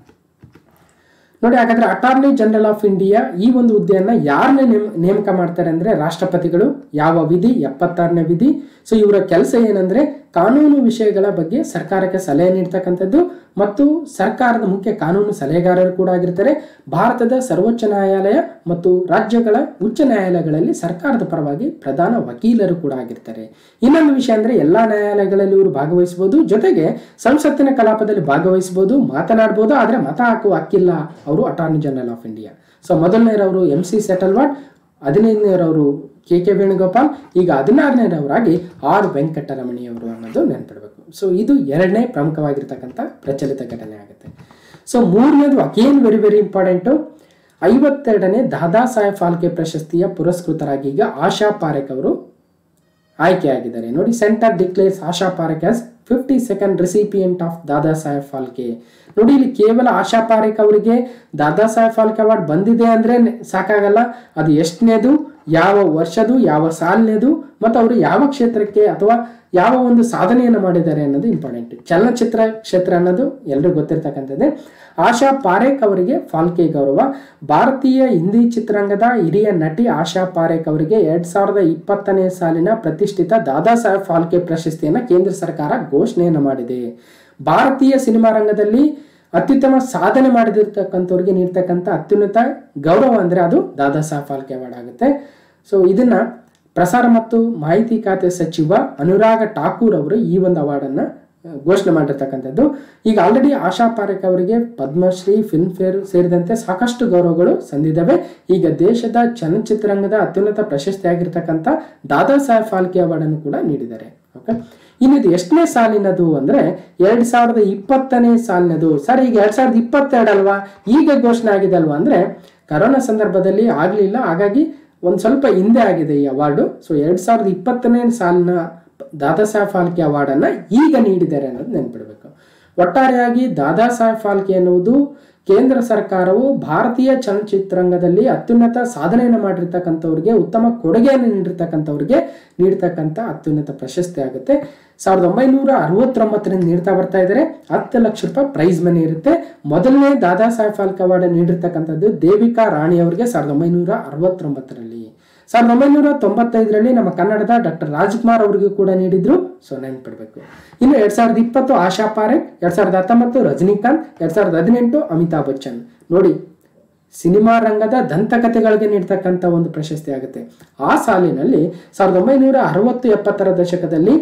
ನೋಡಿ ಹಾಗಾದ್ರೆ ಅಟಾರ್ನಿ ಜನರಲ್ ಆಫ್ ಇಂಡಿಯಾ ಈ ಒಂದು ಹುದ್ದೆಯನ್ನ ಯಾರನ್ನ ನೇಮ- ನೇಮಕ ಮಾಡ್ತಾರೆ ಅಂದ್ರೆ ರಾಷ್ಟ್ರಪತಿಗಳು ಯಾವ ವಿಧಿ ಎಪ್ಪತ್ತಾರನೇ ವಿಧಿ ಸೊ ಇವರ ಕೆಲಸ ಏನಂದ್ರೆ ಕಾನೂನು ವಿಷಯಗಳ ಬಗ್ಗೆ ಸರ್ಕಾರಕ್ಕೆ ಸಲಹೆ ನೀಡ್ತಕ್ಕಂಥದ್ದು ಮತ್ತು ಸರ್ಕಾರದ ಮುಖ್ಯ ಕಾನೂನು ಸಲಹೆಗಾರರು ಕೂಡ ಆಗಿರ್ತಾರೆ ಭಾರತದ ಸರ್ವೋಚ್ಚ ನ್ಯಾಯಾಲಯ ಮತ್ತು ರಾಜ್ಯಗಳ ಉಚ್ಚ ನ್ಯಾಯಾಲಯಗಳಲ್ಲಿ ಸರ್ಕಾರದ ಪರವಾಗಿ ಪ್ರಧಾನ ವಕೀಲರು ಕೂಡ ಆಗಿರ್ತಾರೆ ಇನ್ನೊಂದು ವಿಷಯ ಅಂದ್ರೆ ಎಲ್ಲಾ ನ್ಯಾಯಾಲಯಗಳಲ್ಲಿ ಇವರು ಭಾಗವಹಿಸಬಹುದು ಜೊತೆಗೆ ಸಂಸತ್ತಿನ ಕಲಾಪದಲ್ಲಿ ಭಾಗವಹಿಸಬಹುದು ಮಾತನಾಡಬಹುದು ಆದ್ರೆ ಮತ ಹಾಕುವ ಹಕ್ಕಿಲ್ಲ ಅವರು attorney general of India so ಮೊದಲನೇರವರು ಎಂ ಸಿ ಸೆಟಲ್ವಾಡ್ ಹದಿನೈದನೇರವರು ಕೆ ಕೆ ವೇಣುಗೋಪಾಲ್ ಈಗ ಹದಿನಾರನೇರವರಾಗಿ ಆರ್ ವೆಂಕಟರಮಣಿಯವರು ಅನ್ನೋದು ನೆನ್ಪಿಡ್ಬೇಕು ಸೊ ಇದು ಎರಡನೇ ಪ್ರಮುಖವಾಗಿರ್ತಕ್ಕಂಥ ಪ್ರಚಲಿತ ಘಟನೆ ಆಗುತ್ತೆ ಸೊ ಮೂರನೇದು ಅಗೇನ್ ವೆರಿ ವೆರಿ ಇಂಪಾರ್ಟೆಂಟು ಐವತ್ತೆರಡನೇ ದಾದಾ ಸಾಹೇಬ್ ಫಾಲ್ಕೆ ಪ್ರಶಸ್ತಿಯ ಪುರಸ್ಕೃತರಾಗಿ ಈಗ ಆಶಾ ಪಾರೇಖ್ ಅವರು ಆಯ್ಕೆಯಾಗಿದ್ದಾರೆ ನೋಡಿ centre declares Asha Parekh as fifty second recipient of Dada Saheb Phalke ನೋಡಿ ಇಲ್ಲಿ ಕೇವಲ ಆಶಾ ಪಾರೇಖ್ ಅವರಿಗೆ ದಾದಾ ಸಾಹೇಬ್ ಫಾಲ್ಕೆ ಅವಾರ್ಡ್ ಬಂದಿದೆ ಅಂದ್ರೆ ನೆ- ಸಾಕಾಗಲ್ಲ ಅದು ಎಷ್ಟನೇದು ಯಾವ ವರ್ಷದು ಯಾವ ಸಾಲಿನದು ಮತ್ತು ಅವರು ಯಾವ ಕ್ಷೇತ್ರಕ್ಕೆ ಅಥವಾ ಯಾವ ಒಂದು ಸಾಧನೆಯನ್ನು ಮಾಡಿದ್ದಾರೆ ಅನ್ನೋದು ಇಂಪಾರ್ಟೆಂಟ್ ಚಲನಚಿತ್ರ ಕ್ಷೇತ್ರ ಅನ್ನೋದು ಎಲ್ರಿಗೂ ಗೊತ್ತಿರ್ತಕ್ಕಂಥದ್ದೇ ಆಶಾ ಪಾರೇಖ್ ಅವರಿಗೆ ಫಾಲ್ಕೆ ಗೌರವ ಭಾರತೀಯ ಹಿಂದಿ ಚಿತ್ರರಂಗದ ಹಿರಿಯ ನಟಿ ಆಶಾ ಪಾರೇಖ್ ಅವರಿಗೆ ಎರಡ್ ಸಾವಿರದ ಇಪ್ಪತ್ತನೇ ಸಾಲಿನ ಪ್ರತಿಷ್ಠಿತ ದಾದಾ ಸಾಹೇಬ್ ಫಾಲ್ಕೆ ಪ್ರಶಸ್ತಿಯನ್ನು ಕೇಂದ್ರ ಸರ್ಕಾರ ಘೋಷಣೆಯನ್ನು ಮಾಡಿದೆ ಭಾರತೀಯ ಸಿನಿಮಾ ರಂಗದಲ್ಲಿ ಅತ್ಯುತ್ತಮ ಸಾಧನೆ ಮಾಡಿದಿರ್ತಕ್ಕಂಥವ್ರಿಗೆ ನೀಡ್ತಕ್ಕಂಥ ಅತ್ಯುನ್ನತ ಗೌರವ ಅಂದ್ರೆ ಅದು ದಾದಾ ಸಾಹೇಬ್ ಫಾಲ್ಕೆ ಅವಾರ್ಡ್ ಆಗುತ್ತೆ ಸೊ ಇದನ್ನ ಪ್ರಸಾರ ಮತ್ತು ಮಾಹಿತಿ ಖಾತೆ ಸಚಿವ ಅನುರಾಗ ಠಾಕೂರ್ ಅವರು ಈ ಒಂದು ಅವಾರ್ಡನ್ನು ಘೋಷಣೆ ಮಾಡಿರ್ತಕ್ಕಂಥದ್ದು ಈಗ ಆಲ್ರೆಡಿ ಆಶಾ ಪಾರೇಖ್ ಅವರಿಗೆ ಪದ್ಮಶ್ರೀ ಫಿಲ್ಮ್ ಫೇರ್ ಸೇರಿದಂತೆ ಸಾಕಷ್ಟು ಗೌರವಗಳು ಸಂದಿದ್ದಾವೆ ಈಗ ದೇಶದ ಚಲನಚಿತ್ರರಂಗದ ಅತ್ಯುನ್ನತ ಪ್ರಶಸ್ತಿ ಆಗಿರ್ತಕ್ಕಂಥ ದಾದಾ ಸಾಹೇಬ್ ಫಾಲ್ಕೆ ಅವಾರ್ಡನ್ನು ಕೂಡ ನೀಡಿದ್ದಾರೆ ಓಕೆ ಇನ್ನು ಇದು ಎಷ್ಟನೇ ಸಾಲಿನದು ಅಂದ್ರೆ ಎರಡ್ ಸಾವಿರದ ಇಪ್ಪತ್ತನೇ ಸಾಲಿನದು ಸರ್ ಈಗ ಎರಡ್ ಸಾವಿರದ ಇಪ್ಪತ್ತೆರಡು ಅಲ್ವಾ ಈಗ ಘೋಷಣೆ ಆಗಿದೆ ಅಲ್ವಾ ಅಂದ್ರೆ ಕರೋನಾ ಸಂದರ್ಭದಲ್ಲಿ ಆಗ್ಲಿಲ್ಲ ಹಾಗಾಗಿ ಒಂದ್ ಸ್ವಲ್ಪ ಹಿಂದೆ ಆಗಿದೆ ಈ ಅವಾರ್ಡು ಸೊ ಎರಡ್ ಸಾವಿರದ ಇಪ್ಪತ್ತನೇ ಸಾಲಿನ ದಾದಾ ಸಾಹೇಬ್ ಫಾಲ್ಕೆ ಅವಾರ್ಡ್ ಅನ್ನ ಈಗ ನೀಡಿದ್ದಾರೆ ಅನ್ನೋದು ನೆನ್ಪಿಡ್ಬೇಕು ಒಟ್ಟಾರೆಯಾಗಿ ದಾದಾ ಸಾಹೇಬ್ ಫಾಲ್ಕೆ ಎನ್ನುವುದು ಕೇಂದ್ರ ಸರ್ಕಾರವು ಭಾರತೀಯ ಚಲನಚಿತ್ರರಂಗದಲ್ಲಿ ಅತ್ಯುನ್ನತ ಸಾಧನೆಯನ್ನು ಮಾಡಿರ್ತಕ್ಕಂಥವ್ರಿಗೆ ಉತ್ತಮ ಕೊಡುಗೆಯನ್ನು ನೀಡಿರ್ತಕ್ಕಂಥವ್ರಿಗೆ ನೀಡ್ತಕ್ಕಂಥ ಅತ್ಯುನ್ನತ ಪ್ರಶಸ್ತಿ ಆಗುತ್ತೆ ಸಾವಿರದ ಒಂಬೈನೂರ ಅರವತ್ತೊಂಬತ್ತರಿಂದ ನೀಡ್ತಾ ಬರ್ತಾ ಇದ್ದಾರೆ ಹತ್ತು ಲಕ್ಷ ರೂಪಾಯಿ ಪ್ರೈಸ್ ಮನಿ ಇರುತ್ತೆ ಮೊದಲನೇ ದಾದಾ ಸಾಹೇಬ್ ಫಾಲ್ಕೆ ಅವಾರ್ಡ್ ನೀಡಿರ್ತಕ್ಕಂಥದ್ದು ದೇವಿಕಾ ರಾಣಿ ಅವರಿಗೆ ಸಾವಿರದ ಒಂಬೈನೂರ ಅರವತ್ತೊಂಬತ್ತರಲ್ಲಿ ಸಾವಿರದ ಒಂಬೈನೂರ ತೊಂಬತ್ತೈದರಲ್ಲಿ ನಮ್ಮ ಕನ್ನಡದ ಡಾಕ್ಟರ್ ರಾಜ್ಕುಮಾರ್ ಅವರಿಗೂ ಕೂಡ ನೀಡಿದ್ರು ಸೊ ನೆನ್ಪಿಡ್ಬೇಕು ಇನ್ನು ಎರಡ್ ಸಾವಿರದ ಇಪ್ಪತ್ತು ಆಶಾ ಪಾರೇಖ್ ಎರಡ್ ಸಾವಿರದ ಹತ್ತೊಂಬತ್ತು ರಜನಿಕಾಂತ್ ಎರಡ್ ಸಾವಿರದ ಹದಿನೆಂಟು ಅಮಿತಾಬ್ ಬಚ್ಚನ್ ನೋಡಿ ಸಿನಿಮಾ ರಂಗದ ದಂತಕಥೆಗಳಿಗೆ ನೀಡ್ತಕ್ಕಂಥ ಒಂದು ಪ್ರಶಸ್ತಿ ಆಗುತ್ತೆ ಆ ಸಾಲಿನಲ್ಲಿ ಸಾವಿರದ ಒಂಬೈನೂರ ಅರವತ್ತು ಎಪ್ಪತ್ತರ ದಶಕದಲ್ಲಿ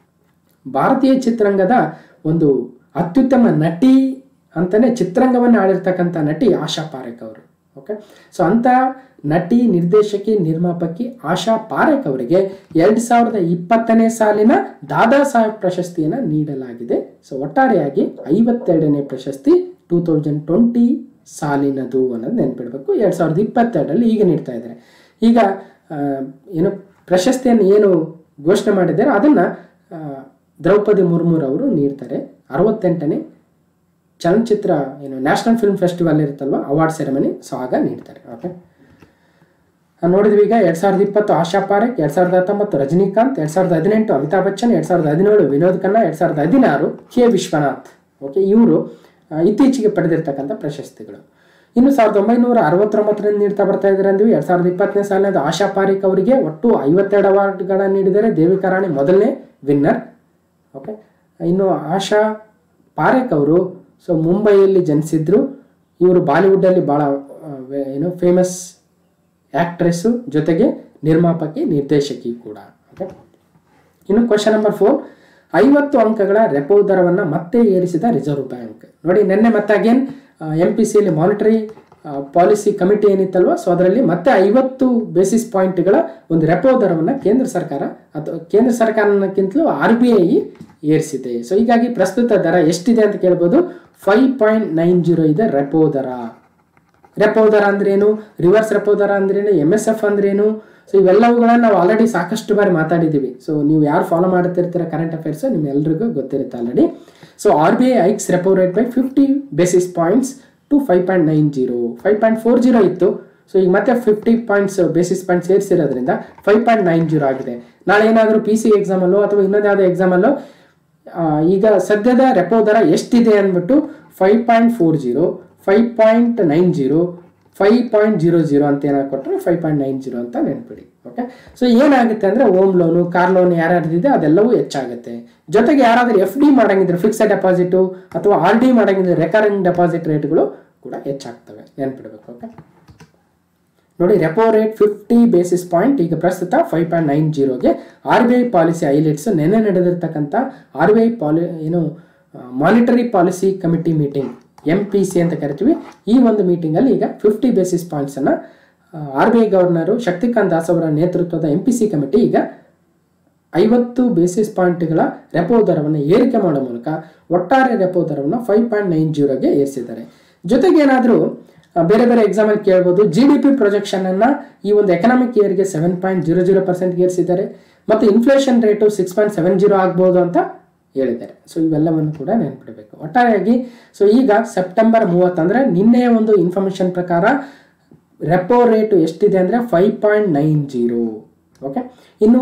ಭಾರತೀಯ ಚಿತ್ರರಂಗದ ಒಂದು ಅತ್ಯುತ್ತಮ ನಟಿ ಅಂತಾನೆ ಚಿತ್ರರಂಗವನ್ನು ಆಳಿರ್ತಕ್ಕಂಥ ನಟಿ ಆಶಾ ಪಾರೇಖ್ ಅವರು ಓಕೆ ಸೊ ಅಂತ ನಟಿ ನಿರ್ದೇಶಕಿ ನಿರ್ಮಾಪಕಿ ಆಶಾ ಪಾರೇಖ್ ಅವರಿಗೆ ಎರಡ್ ಸಾವಿರದ ಇಪ್ಪತ್ತನೇ ಸಾಲಿನ ದಾದಾ ಸಾಹೇಬ್ ಪ್ರಶಸ್ತಿಯನ್ನು ನೀಡಲಾಗಿದೆ ಸೊ ಒಟ್ಟಾರೆಯಾಗಿ ಐವತ್ತೆರಡನೇ ಪ್ರಶಸ್ತಿ ಟೂ ತೌಸಂಡ್ ಟ್ವೆಂಟಿ ಸಾಲಿನದು ಅನ್ನೋದು ನೆನ್ಪಿಡ್ಬೇಕು ಎರಡ್ ಸಾವಿರದ ಇಪ್ಪತ್ತೆರಡರಲ್ಲಿ ಈಗ ನೀಡ್ತಾ ಇದ್ದಾರೆ ಈಗ ಆ, ಏನು ಪ್ರಶಸ್ತಿಯನ್ನು ಏನು ಘೋಷಣೆ ಮಾಡಿದ್ದಾರೆ ಅದನ್ನ ಆ, ದ್ರೌಪದಿ ಮುರ್ಮುರವರು ನೀಡ್ತಾರೆ ಅರವತ್ತೆಂಟನೇ ಚಲನಚಿತ್ರ ಏನು ನ್ಯಾಷನಲ್ ಫಿಲ್ಮ್ ಫೆಸ್ಟಿವಲ್ ಇರುತ್ತಲ್ವ ಅವಾರ್ಡ್ ಸೆರೆಮನಿ ಸೊ ಆಗ ನೀಡ್ತಾರೆ ಓಕೆ ನೋಡಿದ್ವಿ ಈಗ ಎರಡ್ ಸಾವಿರದ ಇಪ್ಪತ್ತು ಆಶಾ ಪಾರೇಖ್ ಎರಡ್ ಸಾವಿರದ ಹತ್ತೊಂಬತ್ತು ರಜನಿಕಾಂತ್ ಎರಡ್ ಸಾವಿರದ ಹದಿನೆಂಟು ಅಮಿತಾಬ್ ಬಚ್ಚನ್ ಎರಡ್ ಸಾವಿರದ ಹದಿನೇಳು ವಿನೋದ್ ಖನ್ನಾ ಎರಡ್ ಸಾವಿರದ ಹದಿನಾರು ಕೆ ವಿಶ್ವನಾಥ್ ಓಕೆ ಇವರು ಇತ್ತೀಚೆಗೆ ಪಡೆದಿರ್ತಕ್ಕಂಥ ಪ್ರಶಸ್ತಿಗಳು ಇನ್ನು ಸಾವಿರದ ಒಂಬೈನೂರ ಅರವತ್ತೊಂಬತ್ತರಿಂದ ನೀಡ್ತಾ ಬರ್ತಾ ಇದ್ದಾರೆ ಅಂದ್ವಿ ಎರಡ್ ಸಾವಿರದ ಇಪ್ಪತ್ತನೇ ಸಾಲಿನದು ಆಶಾ ಪಾರೇಖ್ ಅವರಿಗೆ ಒಟ್ಟು ಐವತ್ತೆರಡು ಅವಾರ್ಡ್ಗಳನ್ನು ನೀಡಿದ್ದಾರೆ ದೇವಿಕಾ ರಾಣಿ ಮೊದಲನೇ ವಿನ್ನರ್ ಓಕೆ ಇನ್ನು ಆಶಾ ಪಾರೇಖ್ ಅವರು ಸೊ ಮುಂಬೈಯಲ್ಲಿ ಜನಿಸಿದ್ರು ಇವರು ಬಾಲಿವುಡ್ಡಲ್ಲಿ ಭಾಳ ಆ, ವೆ- ಏನು ಫೇಮಸ್ ಆ್ಯಕ್ಟ್ರೆಸ್ಸು ಜೊತೆಗೆ ನಿರ್ಮಾಪಕಿ ನಿರ್ದೇಶಕಿ ಕೂಡ ಓಕೆ ಇನ್ನು ಕ್ವಶನ್ ನಂಬರ್ ಫೋರ್ ಐವತ್ತು ಅಂಕಗಳ ರೆಪೋ ದರವನ್ನು ಮತ್ತೆ ಏರಿಸಿದ ರಿಸರ್ವ್ ಬ್ಯಾಂಕ್ ನೋಡಿ ನಿನ್ನೆ ಮತ್ತೆ ಅಗೇನ್ ಎಂ ಪಿ ಸಿಯಲ್ಲಿ ಮಾನಿಟರಿ ಪಾಲಿಸಿ ಕಮಿಟಿ ಏನಿತ್ತಲ್ವ ಸೊ ಅದರಲ್ಲಿ ಮತ್ತೆ ಐವತ್ತು ಬೇಸಿಸ್ ಪಾಯಿಂಟ್ಗಳ ಒಂದು ರೆಪೋ ದರವನ್ನು ಕೇಂದ್ರ ಸರ್ಕಾರ ಅಥವಾ ಕೇಂದ್ರ ಸರ್ಕಾರಕ್ಕಿಂತಲೂ ಆರ್ ಬಿ ಐ ಏರಿಸಿದೆ ಸೊ ಹೀಗಾಗಿ ಪ್ರಸ್ತುತ ದರ ಎಷ್ಟಿದೆ ಅಂತ ಕೇಳ್ಬೋದು ಫೈವ್ ಪಾಯಿಂಟ್ ನೈನ್ ಜೀರೋ ಇದೆ ರೆಪೋ ದರ ರೆಪೋ ದರ ಅಂದ್ರೇನು ರಿವರ್ಸ್ ರೆಪೋ ದರ ಅಂದ್ರೇನು ಎಮ್ ಎಸ್ ಎಫ್ ಅಂದ್ರೇನು ಸೊ ಇವೆಲ್ಲವುಗಳನ್ನ ನಾವು ಆಲ್ರೆಡಿ ಸಾಕಷ್ಟು ಬಾರಿ ಮಾತಾಡಿದ್ದೀವಿ ಸೊ ನೀವು ಯಾರು ಫಾಲೋ ಮಾಡ್ತಿರ್ತೀರ ಕರೆಂಟ್ ಅಫೇರ್ಸ್ ನಿಮ್ಮೆಲ್ರಿಗೂ ಗೊತ್ತಿರುತ್ತೆ already so R B I hikes repo rate by fifty basis points to five point nine zero five point four zero ಇತ್ತು ಸೊ ಈಗ ಮತ್ತೆ ಫಿಫ್ಟಿ ಪಾಯಿಂಟ್ಸ್ ಬೇಸಿಸ್ ಪಾಯಿಂಟ್ ಸೇರಿಸಿರೋದ್ರಿಂದ ಫೈವ್ ಪಾಯಿಂಟ್ ನೈನ್ ಜೀರೋ ಆಗಿದೆ ನಾಳೆ ಏನಾದರೂ P C ಎಕ್ಸಾಮಲ್ಲೋ ಅಥವಾ ಇನ್ನೊಂದು ಯಾವುದೋ ಎಕ್ಸಾಮಲ್ಲೋ ಈಗ ಸದ್ಯದ ರೆಪೋ ದರ ಎಷ್ಟಿದೆ ಅಂದ್ಬಿಟ್ಟು five point four zero five point nine zero five point zero zero ಅಂತ ಏನಾದ್ರು ಕೊಟ್ಟರೆ ಫೈವ್ ಪಾಯಿಂಟ್ ನೈನ್ ಜೀರೋ ಅಂತ ನೆನ್ಪಿಡಿ ಓಕೆ ಸೊ ಏನಾಗುತ್ತೆ ಅಂದರೆ ಹೋಮ್ ಲೋನು ಕಾರ್ ಲೋನ್ ಯಾರ್ಯಾರ್ದಿದೆ ಅದೆಲ್ಲವೂ ಹೆಚ್ಚಾಗುತ್ತೆ ಜೊತೆಗೆ ಯಾರಾದರೂ ಎಫ್ ಡಿ ಮಾಡಂಗಿದ್ರೆ ಫಿಕ್ಸೆಡ್ ಡೆಪಾಸಿಟು ಅಥವಾ ಆರ್ ಡಿ ಮಾಡಂಗಿದ್ರೆ ರೆಕರಿಂಗ್ ಡೆಪಾಸಿಟ್ ರೇಟ್ಗಳು ಕೂಡ ಹೆಚ್ಚಾಗ್ತವೆ ನೆನ್ಪಿಡ್ಬೇಕು ಓಕೆ ನೋಡಿ repo rate fifty basis point ಈಗ ಪ್ರಸ್ತುತ ಫೈವ್ ಪಾಯಿಂಟ್ ನೈನ್ ಜೀರೋಗೆ R B I policy highlights ನೆನ್ನೆ ನಡೆದಿರ್ತಕ್ಕಂಥ ಆರ್ ಬಿ ಐ ಪಾಲಿ ಏನು monetary policy committee meeting M P C ಅಂತ ಕರಿತೀವಿ ಈ ಒಂದು ಮೀಟಿಂಗಲ್ಲಿ ಈಗ ಫಿಫ್ಟಿ ಬೇಸಿಸ್ ಪಾಯಿಂಟ್ಸನ್ನು R B I governor Shaktikanta Das ಅವರ ನೇತೃತ್ವದ ಎಂ ಪಿ ಸಿ ಕಮಿಟಿ ಈಗ ಐವತ್ತು ಬೇಸಿಸ್ ಪಾಯಿಂಟ್ಗಳ ರೆಪೋ ದರವನ್ನು ಏರಿಕೆ ಮಾಡೋ ಮೂಲಕ ಒಟ್ಟಾರೆ ರೆಪೋ ದರವನ್ನು ಫೈವ್ ಪಾಯಿಂಟ್ ನೈನ್ ಜೀರೋಗೆ ಏರಿಸಿದ್ದಾರೆ ಜೊತೆಗೆ ಏನಾದರೂ ಬೇರೆ ಬೇರೆ ಎಕ್ಸಾಮಲ್ಲಿ ಕೇಳ್ಬೋದು ಜಿ ಡಿ ಪಿ ಪ್ರೊಜೆಕ್ಷನನ್ನು ಈ ಒಂದು ಎಕನಾಮಿಕ್ ಇಯರ್ಗೆ ಸೆವೆನ್ ಪಾಯಿಂಟ್ ಜೀರೋ ಜೀರೋ ಪರ್ಸೆಂಟ್ಗೆ ಏರಿಸಿದ್ದಾರೆ ಮತ್ತು inflation rate six point seven zero ಆಗ್ಬೋದು ಅಂತ ಹೇಳಿದ್ದಾರೆ ಸೊ ಇವೆಲ್ಲವನ್ನು ಕೂಡ ನೆನ್ಪಿಡಬೇಕು ಒಟ್ಟಾರೆಯಾಗಿ ಸೊ ಈಗ ಸೆಪ್ಟೆಂಬರ್ ಮೂವತ್ತಂದರೆ ನಿನ್ನೆಯ ಒಂದು ಇನ್ಫಾರ್ಮೇಷನ್ ಪ್ರಕಾರ ರೆಪೋ ರೇಟು ಎಷ್ಟಿದೆ ಅಂದರೆ five point nine zero okay ಇನ್ನು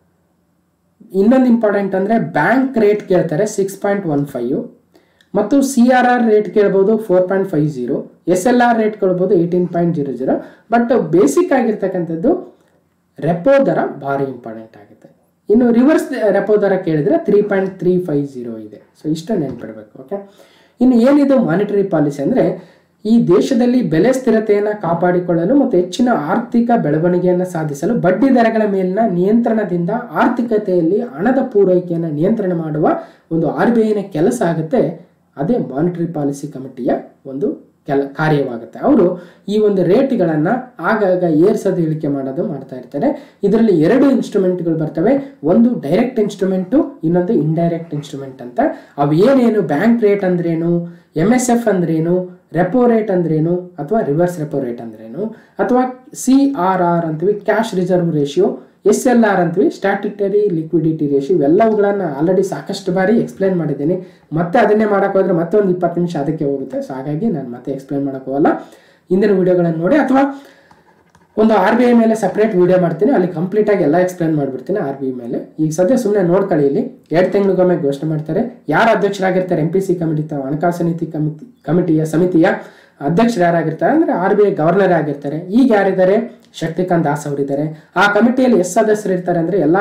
ಇನ್ನೊಂದು ಇಂಪಾರ್ಟೆಂಟ್ ಅಂದರೆ ಬ್ಯಾಂಕ್ ರೇಟ್ ಕೇಳ್ತಾರೆ ಸಿಕ್ಸ್ ಪಾಯಿಂಟ್ ಒನ್ ಫೈವ್ ಮತ್ತು ಸಿ ಆರ್ ಆರ್ ರೇಟ್ ಕೇಳ್ಬೋದು four point five zero S L R rate ಕೇಳ್ಬೋದು eighteen point zero zero but basic ಆಗಿರ್ತಕ್ಕಂಥದ್ದು ರೆಪೋ ದರ ಭಾರಿ ಇಂಪಾರ್ಟೆಂಟ್ ಆಗುತ್ತೆ ಇನ್ನು ರಿವರ್ಸ್ ರೆಪೋ ದರ ಕೇಳಿದರೆ three point three five zero ಇದೆ ಸೊ ಇಷ್ಟು ನೆನ್ಪಿಡ್ಬೇಕು ಓಕೆ ಇನ್ನು ಏನಿದು ಮಾನಿಟರಿ ಪಾಲಿಸಿ ಅಂದರೆ ಈ ದೇಶದಲ್ಲಿ ಬೆಲೆ ಸ್ಥಿರತೆಯನ್ನು ಕಾಪಾಡಿಕೊಳ್ಳಲು ಮತ್ತು ಹೆಚ್ಚಿನ ಆರ್ಥಿಕ ಬೆಳವಣಿಗೆಯನ್ನು ಸಾಧಿಸಲು ಬಡ್ಡಿ ದರಗಳ ಮೇಲಿನ ನಿಯಂತ್ರಣದಿಂದ ಆರ್ಥಿಕತೆಯಲ್ಲಿ ಹಣದ ಪೂರೈಕೆಯನ್ನು ನಿಯಂತ್ರಣ ಮಾಡುವ ಒಂದು ಆರ್ ಬಿ ಐನ ಕೆಲಸ ಆಗುತ್ತೆ ಅದೇ ಮಾನಿಟರಿ ಪಾಲಿಸಿ ಕಮಿಟಿಯ ಒಂದು ಕೆಲ ಕಾರ್ಯವಾಗುತ್ತೆ ಅವರು ಈ ಒಂದು ರೇಟ್ಗಳನ್ನು ಆಗಾಗ ಏರ್ಸೋದು ಇಳಿಕೆ ಮಾಡೋದು ಮಾಡ್ತಾ ಇರ್ತಾರೆ ಇದರಲ್ಲಿ ಎರಡು ಇನ್ಸ್ಟ್ರೂಮೆಂಟ್ಗಳು ಬರ್ತವೆ ಒಂದು ಡೈರೆಕ್ಟ್ ಇನ್ಸ್ಟ್ರೂಮೆಂಟು ಇನ್ನೊಂದು ಇಂಡೈರೆಕ್ಟ್ ಇನ್ಸ್ಟ್ರೂಮೆಂಟ್ ಅಂತ ಅವು ಏನೇನು ಬ್ಯಾಂಕ್ ರೇಟ್ ಅಂದ್ರೇನು ಎಮ್ ಎಸ್ ಎಫ್ ಅಂದ್ರೇನು ರೆಪೋ ರೇಟ್ ಅಂದ್ರೇನು ಅಥವಾ ರಿವರ್ಸ್ ರೆಪೋ ರೇಟ್ ಅಂದ್ರೇನು ಅಥವಾ ಸಿ ಆರ್ ಆರ್ ಅಂತೀವಿ cash reserve ratio S L R ಅಂತೀವಿ ಸ್ಟ್ಯಾಟ್ಯುಟರಿ ಲಿಕ್ವಿಡಿಟಿ ರೇಷಿಯೋ ಇವೆಲ್ಲವುಗಳನ್ನು ಆಲ್ರೆಡಿ ಸಾಕಷ್ಟು ಬಾರಿ ಎಕ್ಸ್ಪ್ಲೈನ್ ಮಾಡಿದ್ದೀನಿ ಮತ್ತೆ ಅದನ್ನೇ ಮಾಡೋಕೆ ಹೋದ್ರೆ ಮತ್ತೆ ಒಂದು ಇಪ್ಪತ್ತು ನಿಮಿಷ ಅದಕ್ಕೆ ಹೋಗುತ್ತೆ ಸೊ ಹಾಗಾಗಿ ನಾನು ಮತ್ತೆ ಎಕ್ಸ್ಪ್ಲೈನ್ ಮಾಡೋಕೆ ಹೋಗಲ್ಲ ಹಿಂದಿನ ವಿಡಿಯೋಗಳನ್ನು ನೋಡಿ ಅಥವಾ ಒಂದು ಆರ್ ಬಿ ಐ ಮೇಲೆ ಸಪ್ರೇಟ್ ವಿಡಿಯೋ ಮಾಡ್ತೀನಿ ಅಲ್ಲಿ ಕಂಪ್ಲೀಟಾಗಿ ಎಲ್ಲ ಎಕ್ಸ್ಪ್ಲೈನ್ ಮಾಡಿಬಿಡ್ತೀನಿ ಆರ್ ಬಿ ಐ ಮೇಲೆ ಈಗ ಸದ್ಯ ಸುಮ್ಮನೆ ನೋಡ್ಕೊಳ್ಳಿ ಇಲ್ಲಿ ಎರಡು ತಿಂಗಳಿಗೊಮ್ಮೆ ಘೋಷಣೆ ಮಾಡ್ತಾರೆ ಯಾರು ಅಧ್ಯಕ್ಷರಾಗಿರ್ತಾರೆ ಎಂ ಪಿ ಸಿ ಕಮಿಟಿ ಹಣಕಾಸು ನೀತಿ ಕಮಿಟಿ ಕಮಿಟಿಯ ಸಮಿತಿಯ ಅಧ್ಯಕ್ಷರು ಯಾರಾಗಿರ್ತಾರೆ ಅಂದರೆ ಆರ್ ಬಿ ಐ ಗವರ್ನರ್ ಆಗಿರ್ತಾರೆ ಈಗ ಯಾರಿದ್ದಾರೆ ಶಕ್ತಿಕಾಂತ್ ದಾಸ್ ಅವರಿದ್ದಾರೆ ಆ ಕಮಿಟಿಯಲ್ಲಿ ಎಷ್ಟು ಸದಸ್ಯರು ಇರ್ತಾರೆ ಅಂದರೆ ಎಲ್ಲ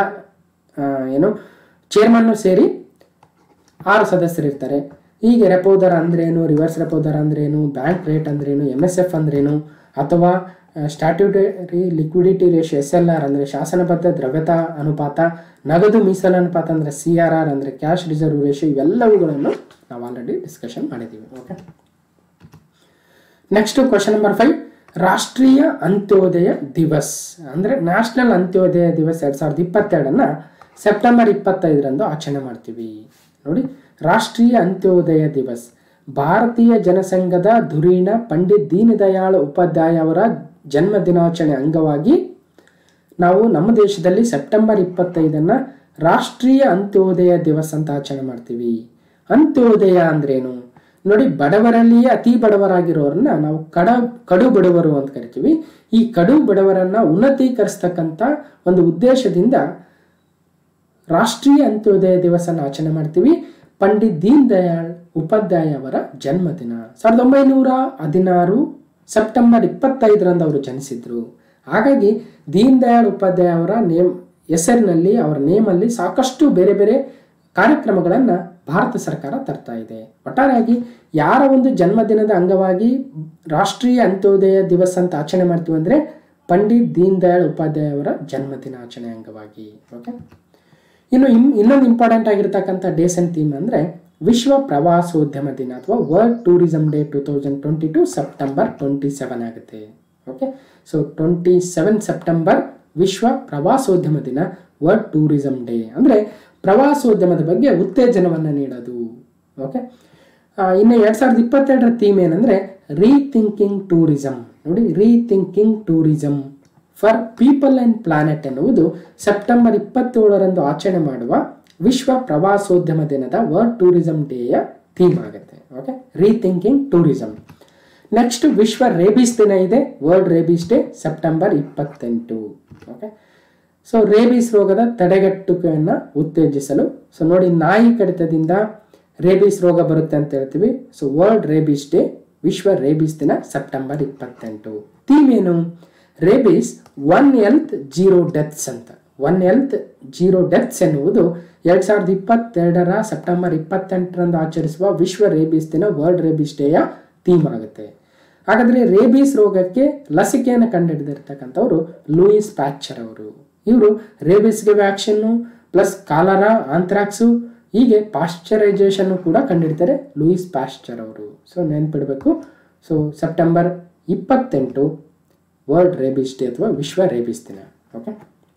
ಏನು ಚೇರ್ಮನ್ನು ಸೇರಿ ಆರು ಸದಸ್ಯರು ಇರ್ತಾರೆ ಹೀಗೆ ರೆಪೋ ದರ ಅಂದ್ರೇನು ರಿವರ್ಸ್ ರೆಪೋ ದರ ಅಂದ್ರೇನು ಬ್ಯಾಂಕ್ ರೇಟ್ ಅಂದ್ರೇನು ಎಮ್ ಎಸ್ ಎಫ್ ಅಂದ್ರೇನು ಅಥವಾ statutory liquidity ratio S L R ಅಂದರೆ ಶಾಸನಬದ್ಧ ದ್ರವ್ಯತಾ ಅನುಪಾತ ನಗದು ಮೀಸಲು ಅನುಪಾತ ಅಂದರೆ ಸಿ ಆರ್ ಆರ್ ಅಂದರೆ ಕ್ಯಾಶ್ ರಿಸರ್ವ್ ರೇಷಿಯೋ ಇವೆಲ್ಲವುಗಳನ್ನು ನಾವು ಆಲ್ರೆಡಿ ಡಿಸ್ಕಷನ್ ಮಾಡಿದ್ದೀವಿ okay next question number five ರಾಷ್ಟ್ರೀಯ ಅಂತ್ಯೋದಯ ದಿವಸ್ ಅಂದರೆ ನ್ಯಾಷನಲ್ ಅಂತ್ಯೋದಯ ದಿವಸ್ ಎರಡು ಸಾವಿರದ ಇಪ್ಪತ್ತೆರಡನ್ನು ಸೆಪ್ಟೆಂಬರ್ ಇಪ್ಪತ್ತೈದರಂದು ಆಚರಣೆ ಮಾಡ್ತೀವಿ ನೋಡಿ ರಾಷ್ಟ್ರೀಯ ಅಂತ್ಯೋದಯ ದಿವಸ್ ಭಾರತೀಯ ಜನಸಂಘದ ಧುರೀಣ ಪಂಡಿತ್ ದೀನದಯಾಳ್ ಉಪಾಧ್ಯಾಯ ಅವರ ಜನ್ಮ ದಿನಾಚರಣೆ ಅಂಗವಾಗಿ ನಾವು ನಮ್ಮ ದೇಶದಲ್ಲಿ ಸೆಪ್ಟೆಂಬರ್ ಇಪ್ಪತ್ತೈದನ್ನು ರಾಷ್ಟ್ರೀಯ ಅಂತ್ಯೋದಯ ದಿವಸ್ ಅಂತ ಆಚರಣೆ ಮಾಡ್ತೀವಿ ಅಂತ್ಯೋದಯ ಅಂದ್ರೇನು ನೋಡಿ ಬಡವರಲ್ಲಿಯೇ ಅತಿ ಬಡವರಾಗಿರೋರನ್ನ ನಾವು ಕಡ ಕಡು ಬಡವರು ಅಂತ ಕರಿತೀವಿ ಈ ಕಡು ಬಡವರನ್ನ ಉನ್ನತೀಕರಿಸ್ತಕ್ಕಂಥ ಒಂದು ಉದ್ದೇಶದಿಂದ ರಾಷ್ಟ್ರೀಯ ಅಂತ್ಯೋದಯ ದಿವಸನ ಆಚರಣೆ ಮಾಡ್ತೀವಿ ಪಂಡಿತ್ ದೀನ್ ದಯಾಳ್ ಉಪಾಧ್ಯಾಯ ಅವರ ಜನ್ಮದಿನ ಸಾವಿರದ ಒಂಬೈನೂರ ಹದಿನಾರು ಸೆಪ್ಟೆಂಬರ್ ಇಪ್ಪತ್ತೈದರಂದು ಅವರು ಜನಿಸಿದ್ರು ಹಾಗಾಗಿ ದೀನ್ ದಯಾಳ್ ಉಪಾಧ್ಯಾಯ ಅವರ ನೇಮ್ ಹೆಸರಿನಲ್ಲಿ ಅವರ ನೇಮಲ್ಲಿ ಸಾಕಷ್ಟು ಬೇರೆ ಬೇರೆ ಕಾರ್ಯಕ್ರಮಗಳನ್ನು ಭಾರತ ಸರ್ಕಾರ ತರ್ತಾ ಇದೆ ಒಟ್ಟಾರೆಯಾಗಿ ಯಾರ ಒಂದು ಜನ್ಮದಿನದ ಅಂಗವಾಗಿ ರಾಷ್ಟ್ರೀಯ ಅಂತ್ಯೋದಯ ದಿವಸ ಅಂತ ಆಚರಣೆ ಮಾಡ್ತೀವಿ ಅಂದರೆ ಪಂಡಿತ್ ದೀನ್ ದಯಾಳ್ ಉಪಾಧ್ಯಾಯ ಅವರ ಜನ್ಮದಿನ ಆಚರಣೆ ಅಂಗವಾಗಿ ಓಕೆ ಇನ್ನು ಇನ್ ಇನ್ನೊಂದು ಇಂಪಾರ್ಟೆಂಟ್ ಆಗಿರ್ತಕ್ಕಂಥ ಡೇಸ್ ಅಂಡ್ ಥೀಮ್ ಅಂದರೆ ವಿಶ್ವ ಪ್ರವಾಸೋದ್ಯಮ ದಿನ ಅಥವಾ world tourism day two thousand twenty two September twenty seven ಆಗುತ್ತೆ okay so twenty seven September ವಿಶ್ವ ಪ್ರವಾಸೋದ್ಯಮ ದಿನ ವರ್ಲ್ಡ್ ಟೂರಿಸಂ ಡೇ ಅಂದರೆ ಪ್ರವಾಸೋದ್ಯಮದ ಬಗ್ಗೆ ಉತ್ತೇಜನವನ್ನು ನೀಡೋದು ಓಕೆ ಇನ್ನು ಎರಡು ಸಾವಿರದ ಇಪ್ಪತ್ತೆರಡರ ಥೀಮ್ ಏನಂದರೆ ರೀಥಿಂಕಿಂಗ್ ಟೂರಿಸಂ ನೋಡಿ rethinking tourism for people and planet ಎನ್ನುವುದು ಸೆಪ್ಟೆಂಬರ್ ಇಪ್ಪತ್ತೇಳರಂದು ಆಚರಣೆ ಮಾಡುವ ವಿಶ್ವ ಪ್ರವಾಸೋದ್ಯಮ ದಿನದ ವರ್ಲ್ಡ್ ಟೂರಿಸಂ ಡೇಯ ಥೀಮ್ ಆಗುತ್ತೆ ಓಕೆ ರೀಥಿಂಕಿಂಗ್ ಟೂರಿಸಂ ನೆಕ್ಸ್ಟ್ ವಿಶ್ವ ರೇಬೀಸ್ ದಿನ ಇದೆ ವರ್ಲ್ಡ್ ರೇಬೀಸ್ ಡೇ ಸೆಪ್ಟೆಂಬರ್ ಇಪ್ಪತ್ತೆಂಟು ಓಕೆ ಸೊ ರೇಬೀಸ್ ರೋಗದ ತಡೆಗಟ್ಟುವಿಕೆಯನ್ನು ಉತ್ತೇಜಿಸಲು ಸೊ ನೋಡಿ ನಾಯಿ ಕಡಿತದಿಂದ ರೇಬೀಸ್ ರೋಗ ಬರುತ್ತೆ ಅಂತ ಹೇಳ್ತೀವಿ ಸೊ ವರ್ಲ್ಡ್ ರೇಬೀಸ್ ಡೇ ವಿಶ್ವ ರೇಬೀಸ್ ದಿನ ಸೆಪ್ಟೆಂಬರ್ ಇಪ್ಪತ್ತೆಂಟು ಥೀಮ್ ಏನು rabies one health zero deaths ಅಂತ ಒನ್ ಎಲ್ತ್ ಜೀರೋ ಡೆತ್ಸ್ ಎನ್ನುವುದು ಎರಡು ಸಾವಿರದ ಇಪ್ಪತ್ತೆರಡರ ಸೆಪ್ಟೆಂಬರ್ ಇಪ್ಪತ್ತೆಂಟರಂದು ಆಚರಿಸುವ ವಿಶ್ವ ರೇಬೀಸ್ ದಿನ ವರ್ಲ್ಡ್ ರೇಬೀಸ್ ಡೇಯ ಥೀಮ್ ಆಗುತ್ತೆ ಹಾಗಾದರೆ ರೇಬೀಸ್ ರೋಗಕ್ಕೆ ಲಸಿಕೆಯನ್ನು ಕಂಡುಹಿಡಿದಿರ್ತಕ್ಕಂಥವ್ರು ಲೂಯಿಸ್ ಪ್ಯಾಚರ್ ಅವರು ಇವರು ರೇಬೀಸ್ಗೆ ವ್ಯಾಕ್ಸಿನ್ನು ಪ್ಲಸ್ ಕಾಲರ ಆಂಥ್ರಾಕ್ಸು ಹೀಗೆ ಪಾಶ್ಚರೈಸೇಷನ್ ಕೂಡ ಕಂಡುಹಿಡಿತಾರೆ ಲೂಯಿಸ್ ಪ್ಯಾಶ್ಚರ್ ಅವರು ಸೊ ನೆನ್ಪಿಡಬೇಕು ಸೊ ಸೆಪ್ಟೆಂಬರ್ ಇಪ್ಪತ್ತೆಂಟು ವರ್ಲ್ಡ್ ರೇಬೀಸ್ ಡೇ ಅಥವಾ ವಿಶ್ವ ರೇಬೀಸ್ ದಿನ okay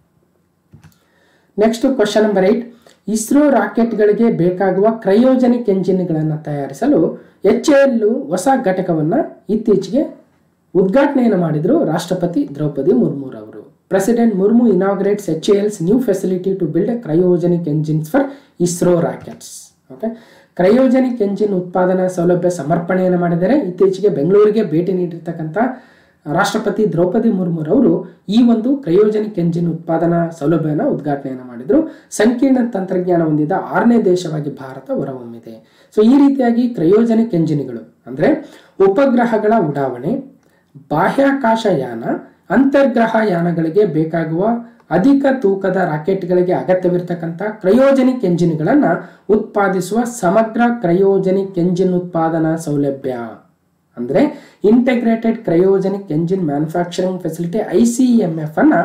next question number eight ISRO ರಾಕೆಟ್ಗಳಿಗೆ ಬೇಕಾಗುವ ಕ್ರಯೋಜನಿಕ್ ಎಂಜಿನ್ಗಳನ್ನು ತಯಾರಿಸಲು ಎಚ್ ಎಲ್ ಹೊಸ ಘಟಕವನ್ನು ಇತ್ತೀಚೆಗೆ ಉದ್ಘಾಟನೆಯನ್ನು ಮಾಡಿದರು ರಾಷ್ಟ್ರಪತಿ ದ್ರೌಪದಿ ಮುರ್ಮುರವರು president Murmu inaugurates H L's new facility to build a cryogenic engines for ISRO rockets okay cryogenic engine ಉತ್ಪಾದನಾ ಸೌಲಭ್ಯ ಸಮರ್ಪಣೆಯನ್ನು ಮಾಡಿದರೆ ಇತ್ತೀಚೆಗೆ ಬೆಂಗಳೂರಿಗೆ ಭೇಟಿ ನೀಡಿರ್ತಕ್ಕಂಥ ರಾಷ್ಟ್ರಪತಿ ದ್ರೌಪದಿ ಮುರ್ಮುರವರು ಈ ಒಂದು ಕ್ರಯೋಜನಿಕ್ ಎಂಜಿನ್ ಉತ್ಪಾದನಾ ಸೌಲಭ್ಯನ ಉದ್ಘಾಟನೆಯನ್ನು ಮಾಡಿದರು ಸಂಕೀರ್ಣ ತಂತ್ರಜ್ಞಾನ ಹೊಂದಿದ ಆರನೇ ದೇಶವಾಗಿ ಭಾರತ ಹೊರಹೊಮ್ಮಿದೆ ಸೊ ಈ ರೀತಿಯಾಗಿ ಕ್ರಯೋಜನಿಕ್ ಎಂಜಿನ್ಗಳು ಅಂದರೆ ಉಪಗ್ರಹಗಳ ಉಡಾವಣೆ ಬಾಹ್ಯಾಕಾಶ ಯಾನ ಅಂತರ್ಗ್ರಹ ಯಾನಗಳಿಗೆ ಬೇಕಾಗುವ ಅಧಿಕ ತೂಕದ ರಾಕೆಟ್ಗಳಿಗೆ ಅಗತ್ಯವಿರತಕ್ಕಂಥ ಕ್ರಯೋಜನಿಕ್ ಎಂಜಿನ್ಗಳನ್ನು ಉತ್ಪಾದಿಸುವ ಸಮಗ್ರ ಕ್ರಯೋಜನಿಕ್ ಎಂಜಿನ್ ಉತ್ಪಾದನಾ ಸೌಲಭ್ಯ ಅಂದರೆ integrated cryogenic engine manufacturing facility I C M F ಅನ್ನು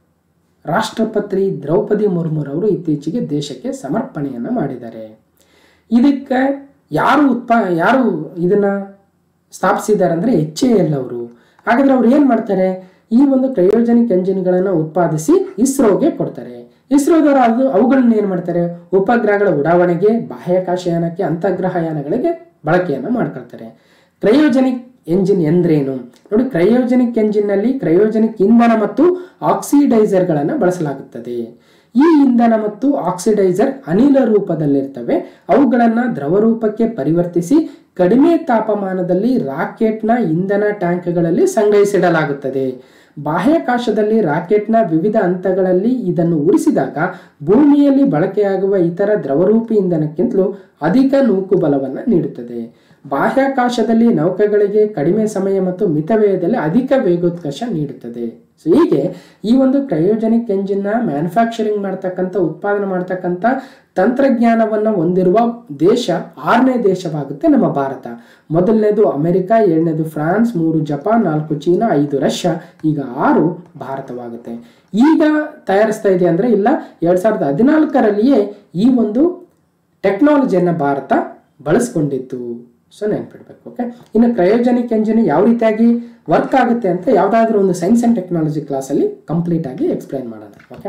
ರಾಷ್ಟ್ರಪತಿ ದ್ರೌಪದಿ ಮುರ್ಮುರವರು ಇತ್ತೀಚೆಗೆ ದೇಶಕ್ಕೆ ಸಮರ್ಪಣೆಯನ್ನು ಮಾಡಿದ್ದಾರೆ ಇದಕ್ಕೆ ಯಾರು ಉತ್ಪಾ ಯಾರು ಇದನ್ನ ಸ್ಥಾಪಿಸಿದ್ದಾರೆ ಅಂದರೆ ಎಚ್ ಎ ಎಲ್ ಅವರು ಹಾಗಾದ್ರೆ ಅವ್ರು ಏನು ಮಾಡ್ತಾರೆ ಈ ಒಂದು ಕ್ರಯೋಜನಿಕ್ ಎಂಜಿನ್ಗಳನ್ನು ಉತ್ಪಾದಿಸಿ ಇಸ್ರೋಗೆ ಕೊಡ್ತಾರೆ ಇಸ್ರೋದವರು ಅದು ಅವುಗಳನ್ನ ಏನು ಮಾಡ್ತಾರೆ ಉಪಗ್ರಹಗಳ ಉಡಾವಣೆಗೆ ಬಾಹ್ಯಾಕಾಶ ಯಾನಕ್ಕೆ ಅಂತರ್ಗ್ರಹ ಯಾನಗಳಿಗೆ ಬಳಕೆಯನ್ನು ಮಾಡ್ಕೊಳ್ತಾರೆ ಕ್ರಯೋಜನಿಕ್ ಎಂಜಿನ್ ಎಂದ್ರೇನು ನೋಡಿ ಕ್ರಯೋಜನಿಕ್ ಎಂಜಿನ್ನಲ್ಲಿ ಕ್ರಯೋಜನಿಕ್ ಇಂಧನ ಮತ್ತು ಆಕ್ಸಿಡೈಸರ್ಗಳನ್ನು ಬಳಸಲಾಗುತ್ತದೆ ಈ ಇಂಧನ ಮತ್ತು ಆಕ್ಸಿಡೈಸರ್ ಅನಿಲ ರೂಪದಲ್ಲಿರ್ತವೆ ಅವುಗಳನ್ನು ದ್ರವ ರೂಪಕ್ಕೆ ಪರಿವರ್ತಿಸಿ ಕಡಿಮೆ ತಾಪಮಾನದಲ್ಲಿ ರಾಕೆಟ್ನ ಇಂಧನ ಟ್ಯಾಂಕ್ಗಳಲ್ಲಿ ಸಂಗ್ರಹಿಸಿಡಲಾಗುತ್ತದೆ ಬಾಹ್ಯಾಕಾಶದಲ್ಲಿ ರಾಕೆಟ್ನ ವಿವಿಧ ಹಂತಗಳಲ್ಲಿ ಇದನ್ನು ಉರಿಸಿದಾಗ ಭೂಮಿಯಲ್ಲಿ ಬಳಕೆಯಾಗುವ ಇತರ ದ್ರವರೂಪಿ ಇಂಧನಕ್ಕಿಂತಲೂ ಅಧಿಕ ನೂಕು ಬಲವನ್ನು ನೀಡುತ್ತದೆ ಬಾಹ್ಯಾಕಾಶದಲ್ಲಿ ನೌಕೆಗಳಿಗೆ ಕಡಿಮೆ ಸಮಯ ಮತ್ತು ಮಿತವ್ಯಯದಲ್ಲಿ ಅಧಿಕ ವೇಗೋತ್ಕರ್ಷ ನೀಡುತ್ತದೆ ಸೊ ಹೀಗೆ ಈ ಒಂದು ಕ್ರಯೋಜನಿಕ್ ಎಂಜಿನ್ನ ಮ್ಯಾನುಫ್ಯಾಕ್ಚರಿಂಗ್ ಮಾಡ್ತಕ್ಕಂಥ ಉತ್ಪಾದನೆ ಮಾಡ್ತಕ್ಕಂಥ ತಂತ್ರಜ್ಞಾನವನ್ನು ಹೊಂದಿರುವ ದೇಶ ಆರನೇ ದೇಶವಾಗುತ್ತೆ ನಮ್ಮ ಭಾರತ ಮೊದಲನೇದು ಅಮೆರಿಕ ಎರಡನೇದು ಫ್ರಾನ್ಸ್ ಮೂರು ಜಪಾನ್ ನಾಲ್ಕು ಚೀನಾ ಐದು ರಷ್ಯಾ ಈಗ ಆರು ಭಾರತವಾಗುತ್ತೆ ಈಗ ತಯಾರಿಸ್ತಾ ಇದೆ ಅಂದರೆ ಇಲ್ಲ ಎರಡು ಸಾವಿರದ ಹದಿನಾಲ್ಕರಲ್ಲಿಯೇ ಈ ಒಂದು ಟೆಕ್ನಾಲಜಿಯನ್ನು ಭಾರತ ಬಳಸ್ಕೊಂಡಿತ್ತು ಸೊ ನೆನ್ಪಿಡ್ಬೇಕು ಓಕೆ ಇನ್ನು ಕ್ರಯೋಜನಿಕ್ ಎಂಜಿನ್ ಯಾವ ರೀತಿಯಾಗಿ ವರ್ಕ್ ಆಗುತ್ತೆ ಅಂತ ಯಾವುದಾದ್ರೂ ಒಂದು ಸೈನ್ಸ್ ಆ್ಯಂಡ್ ಟೆಕ್ನಾಲಜಿ ಕ್ಲಾಸಲ್ಲಿ ಕಂಪ್ಲೀಟ್ ಆಗಿ ಎಕ್ಸ್ಪ್ಲೈನ್ ಮಾಡೋಣ ಓಕೆ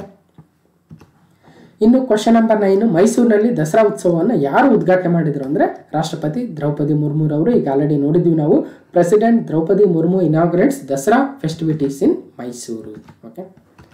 ಇನ್ನು ಕ್ವಶನ್ ನಂಬರ್ ನೈನು ಮೈಸೂರಿನಲ್ಲಿ ದಸರಾ ಉತ್ಸವವನ್ನು ಯಾರು ಉದ್ಘಾಟನೆ ಮಾಡಿದ್ರು ಅಂದರೆ ರಾಷ್ಟ್ರಪತಿ ದ್ರೌಪದಿ ಮುರ್ಮುರವರು ಈಗ ಆಲ್ರೆಡಿ ನೋಡಿದ್ವಿ ನಾವು president Droupadi Murmu inaugurates Dasara festivities in Mysuru okay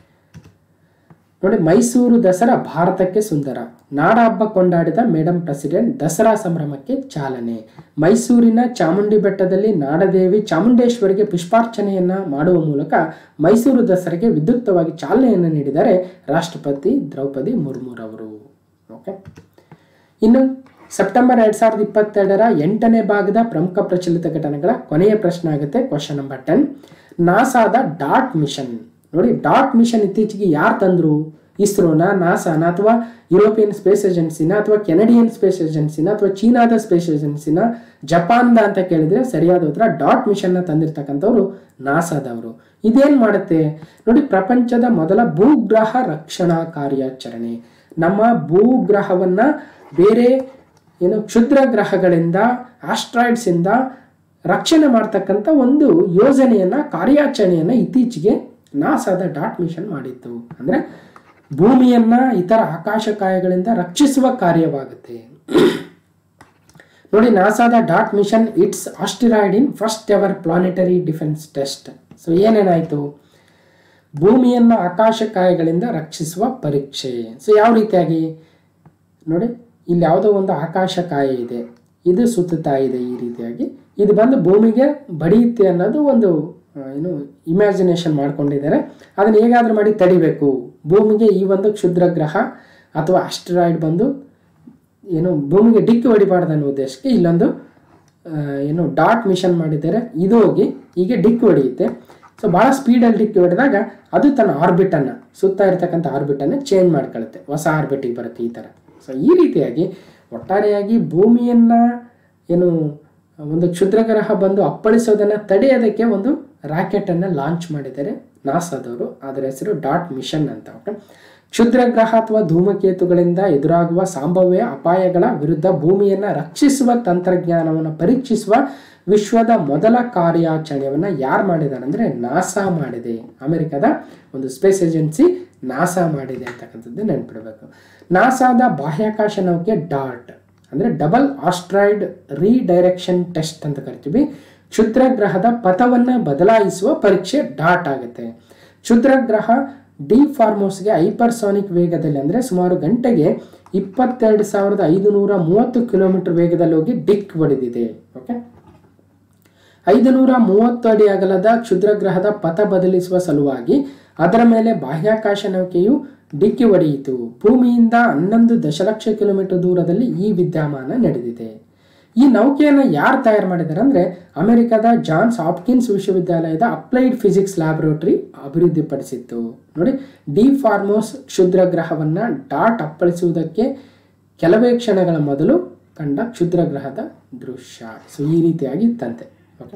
ನೋಡಿ ಮೈಸೂರು ದಸರಾ ಭಾರತಕ್ಕೆ ಸುಂದರ ನಾಡ ಹಬ್ಬ ಕೊಂಡಾಡಿದ ಮೇಡಮ್ ಪ್ರೆಸಿಡೆಂಟ್ ದಸರಾ ಸಂಭ್ರಮಕ್ಕೆ ಚಾಲನೆ ಮೈಸೂರಿನ ಚಾಮುಂಡಿ ಬೆಟ್ಟದಲ್ಲಿ ನಾಡದೇವಿ ಚಾಮುಂಡೇಶ್ವರಿಗೆ ಪುಷ್ಪಾರ್ಚನೆಯನ್ನ ಮಾಡುವ ಮೂಲಕ ಮೈಸೂರು ದಸರೆಗೆ ವಿದ್ಯುಕ್ತವಾಗಿ ಚಾಲನೆಯನ್ನು ನೀಡಿದ್ದಾರೆ ರಾಷ್ಟ್ರಪತಿ ದ್ರೌಪದಿ ಮುರ್ಮುರವರು ಓಕೆ ಇನ್ನು ಸೆಪ್ಟೆಂಬರ್ ಎರಡ್ ಸಾವಿರದ ಇಪ್ಪತ್ತೆರಡರ ಎಂಟನೇ ಭಾಗದ ಪ್ರಮುಖ ಪ್ರಚಲಿತ ಘಟನೆಗಳ ಕೊನೆಯ ಪ್ರಶ್ನೆ ಆಗುತ್ತೆ ಕ್ವಶನ್ ನಂಬರ್ ಟೆನ್ ನಾಸಾದ ಡಾಟ್ ಮಿಷನ್ ನೋಡಿ ಡಾಟ್ ಮಿಷನ್ ಇತ್ತೀಚೆಗೆ ಯಾರು ತಂದ್ರು ಇಸ್ರೋನ ನಾಸಾನ ಅಥವಾ ಯುರೋಪಿಯನ್ ಸ್ಪೇಸ್ ಏಜೆನ್ಸಿನ ಅಥವಾ ಕೆನಡಿಯನ್ ಸ್ಪೇಸ್ ಏಜೆನ್ಸಿನ ಅಥವಾ ಚೀನಾದ ಸ್ಪೇಸ್ ಏಜೆನ್ಸಿನ ಜಪಾನ್ದ ಅಂತ ಕೇಳಿದ್ರೆ ಸರಿಯಾದ ಉತ್ತರ ಡಾಟ್ ಮಿಷನ್ನ ತಂದಿರತಕ್ಕಂಥವ್ರು ನಾಸಾದವರು ಇದೇನು ಮಾಡುತ್ತೆ ನೋಡಿ ಪ್ರಪಂಚದ ಮೊದಲ ಭೂಗ್ರಹ ರಕ್ಷಣಾ ಕಾರ್ಯಾಚರಣೆ ನಮ್ಮ ಭೂಗ್ರಹವನ್ನ ಬೇರೆ ಏನು ಕ್ಷುದ್ರ ಗ್ರಹಗಳಿಂದ ಆಸ್ಟ್ರಾಯ್ಡ್ಸ್ ಇಂದ ರಕ್ಷಣೆ ಮಾಡ್ತಕ್ಕಂಥ ಒಂದು ಯೋಜನೆಯನ್ನ ಕಾರ್ಯಾಚರಣೆಯನ್ನ ಇತ್ತೀಚೆಗೆ ನಾಸಾದ ಡಾಟ್ ಮಿಷನ್ ಮಾಡಿತ್ತು ಅಂದ್ರೆ ಭೂಮಿಯನ್ನ ಇತರ ಆಕಾಶಕಾಯಗಳಿಂದ ರಕ್ಷಿಸುವ ಕಾರ್ಯವಾಗುತ್ತೆ ನೋಡಿ ನಾಸಾದ ಡಾಟ್ mission it's asteroid in first ever planetary defence test so ಏನೇನಾಯಿತು ಭೂಮಿಯನ್ನು ಆಕಾಶಕಾಯಗಳಿಂದ ರಕ್ಷಿಸುವ ಪರೀಕ್ಷೆ ಸೊ ಯಾವ ರೀತಿಯಾಗಿ ನೋಡಿ ಇಲ್ಲಿ ಯಾವುದೋ ಒಂದು ಆಕಾಶಕಾಯ ಇದೆ ಇದು ಸುತ್ತುತ್ತಾ ಇದೆ ಈ ರೀತಿಯಾಗಿ ಇದು ಬಂದು ಭೂಮಿಗೆ ಬಡಿಯುತ್ತೆ ಅನ್ನೋದು ಒಂದು ಆ, ಏನು ಇಮ್ಯಾಜಿನೇಷನ್ ಮಾಡ್ಕೊಂಡಿದ್ದಾರೆ ಅದನ್ನು ಹೇಗಾದ್ರೂ ಮಾಡಿ ತಡಿಬೇಕು ಭೂಮಿಗೆ ಈ ಒಂದು ಕ್ಷುದ್ರ ಗ್ರಹ ಅಥವಾ ಅಸ್ಟರಾಯ್ಡ್ ಬಂದು ಏನು ಭೂಮಿಗೆ ಡಿಕ್ಕಿ ಹೊಡಿಬಾರ್ದು ಅನ್ನೋ ಉದ್ದೇಶಕ್ಕೆ ಇಲ್ಲೊಂದು ಆ, ಏನು ಡಾಟ್ ಮಿಷನ್ ಮಾಡಿದ್ದಾರೆ ಇದು ಹೋಗಿ ಹೀಗೆ ಡಿಕ್ಕಿ ಹೊಡೆಯುತ್ತೆ ಸೊ ಭಾಳ ಸ್ಪೀಡಲ್ಲಿ ಡಿಕ್ಕಿ ಹೊಡೆದಾಗ ಅದು ತನ್ನ ಆರ್ಬಿಟನ್ನು ಸುತ್ತ ಇರತಕ್ಕಂಥ ಆರ್ಬಿಟನ್ನು ಚೇಂಜ್ ಮಾಡ್ಕೊಳ್ಳುತ್ತೆ ಹೊಸ ಆರ್ಬಿಟಿಗೆ ಬರುತ್ತೆ ಈ ಥರ ಸೊ ಈ ರೀತಿಯಾಗಿ ಒಟ್ಟಾರೆಯಾಗಿ ಭೂಮಿಯನ್ನು ಏನು ಒಂದು ಕ್ಷುದ್ರಗ್ರಹ ಬಂದು ಅಪ್ಪಳಿಸೋದನ್ನು ತಡೆಯೋದಕ್ಕೆ ಒಂದು ರಾಕೆಟನ್ನು ಲಾಂಚ್ ಮಾಡಿದ್ದಾರೆ ನಾಸಾದವರು ಅದರ ಹೆಸರು ಡಾಟ್ ಮಿಷನ್ ಅಂತ ಓಕೆ ಕ್ಷುದ್ರಗ್ರಹ ಅಥವಾ ಧೂಮಕೇತುಗಳಿಂದ ಎದುರಾಗುವ ಸಂಭವ್ಯ ಅಪಾಯಗಳ ವಿರುದ್ಧ ಭೂಮಿಯನ್ನು ರಕ್ಷಿಸುವ ತಂತ್ರಜ್ಞಾನವನ್ನು ಪರೀಕ್ಷಿಸುವ ವಿಶ್ವದ ಮೊದಲ ಕಾರ್ಯಾಚರಣೆಯನ್ನು ಯಾರು ಮಾಡಿದ್ದಾರೆ ಅಂದರೆ ನಾಸಾ ಮಾಡಿದೆ ಅಮೆರಿಕದ ಒಂದು ಸ್ಪೇಸ್ ಏಜೆನ್ಸಿ ನಾಸಾ ಮಾಡಿದೆ ಅಂತಕ್ಕಂಥದ್ದು ನೆನ್ಪಿಡಬೇಕು ನಾಸಾದ ಬಾಹ್ಯಾಕಾಶ ನೌಕೆ ಡಾಟ್ ಅಂದರೆ ಡಬಲ್ ಆಸ್ಟ್ರಾಯ್ಡ್ ರೀಡೈರೆಕ್ಷನ್ ಟೆಸ್ಟ್ ಅಂತ ಕರಿತೀವಿ ಕ್ಷುದ್ರಗ್ರಹದ ಪಥವನ್ನು ಬದಲಾಯಿಸುವ ಪರೀಕ್ಷೆ ಡಾಟ್ ಆಗುತ್ತೆ ಕ್ಷುದ್ರಗ್ರಹ ಡಿ ಫಾರ್ಮೋಸ್ಗೆ ಹೈಪರ್ಸಾನಿಕ್ ವೇಗದಲ್ಲಿ ಅಂದರೆ ಸುಮಾರು ಗಂಟೆಗೆ ಇಪ್ಪತ್ತೆರಡು ಸಾವಿರದ ಐದುನೂರ ಮೂವತ್ತು ಕಿಲೋಮೀಟರ್ ವೇಗದಲ್ಲಿ ಹೋಗಿ ಡಿಕ್ ಹೊಡೆದಿದೆ ಓಕೆ ಐದುನೂರ ಮೂವತ್ತು ಅಡಿ ಅಗಲದ ಕ್ಷುದ್ರಗ್ರಹದ ಪಥ ಬದಲಿಸುವ ಸಲುವಾಗಿ ಅದರ ಮೇಲೆ ಬಾಹ್ಯಾಕಾಶ ನೌಕೆಯು ಡಿಕ್ಕಿ ಹೊಡೆಯಿತು ಭೂಮಿಯಿಂದ ಹನ್ನೊಂದು ದಶಲಕ್ಷ ಕಿಲೋಮೀಟರ್ ದೂರದಲ್ಲಿ ಈ ವಿದ್ಯಮಾನ ನಡೆದಿದೆ ಈ ನೌಕೆಯನ್ನು ಯಾರು ತಯಾರು ಮಾಡಿದ್ದಾರೆ ಅಂದರೆ ಅಮೆರಿಕದ ಜಾನ್ಸ್ ಹಾಪ್ಕಿನ್ಸ್ ವಿಶ್ವವಿದ್ಯಾಲಯದ ಅಪ್ಲೈಡ್ ಫಿಸಿಕ್ಸ್ ಲ್ಯಾಬೊರೇಟರಿ ಅಭಿವೃದ್ಧಿಪಡಿಸಿತ್ತು ನೋಡಿ ಡಿ ಫಾರ್ಮೋಸ್ ಕ್ಷುದ್ರಗ್ರಹವನ್ನು ಡಾಟ್ ಅಪ್ಪಳಿಸುವುದಕ್ಕೆ ಕೆಲವೇ ಕ್ಷಣಗಳ ಮೊದಲು ಕಂಡ ಕ್ಷುದ್ರಗ್ರಹದ ದೃಶ್ಯ ಸೊ ಈ ರೀತಿಯಾಗಿ ಇತ್ತಂತೆ ಓಕೆ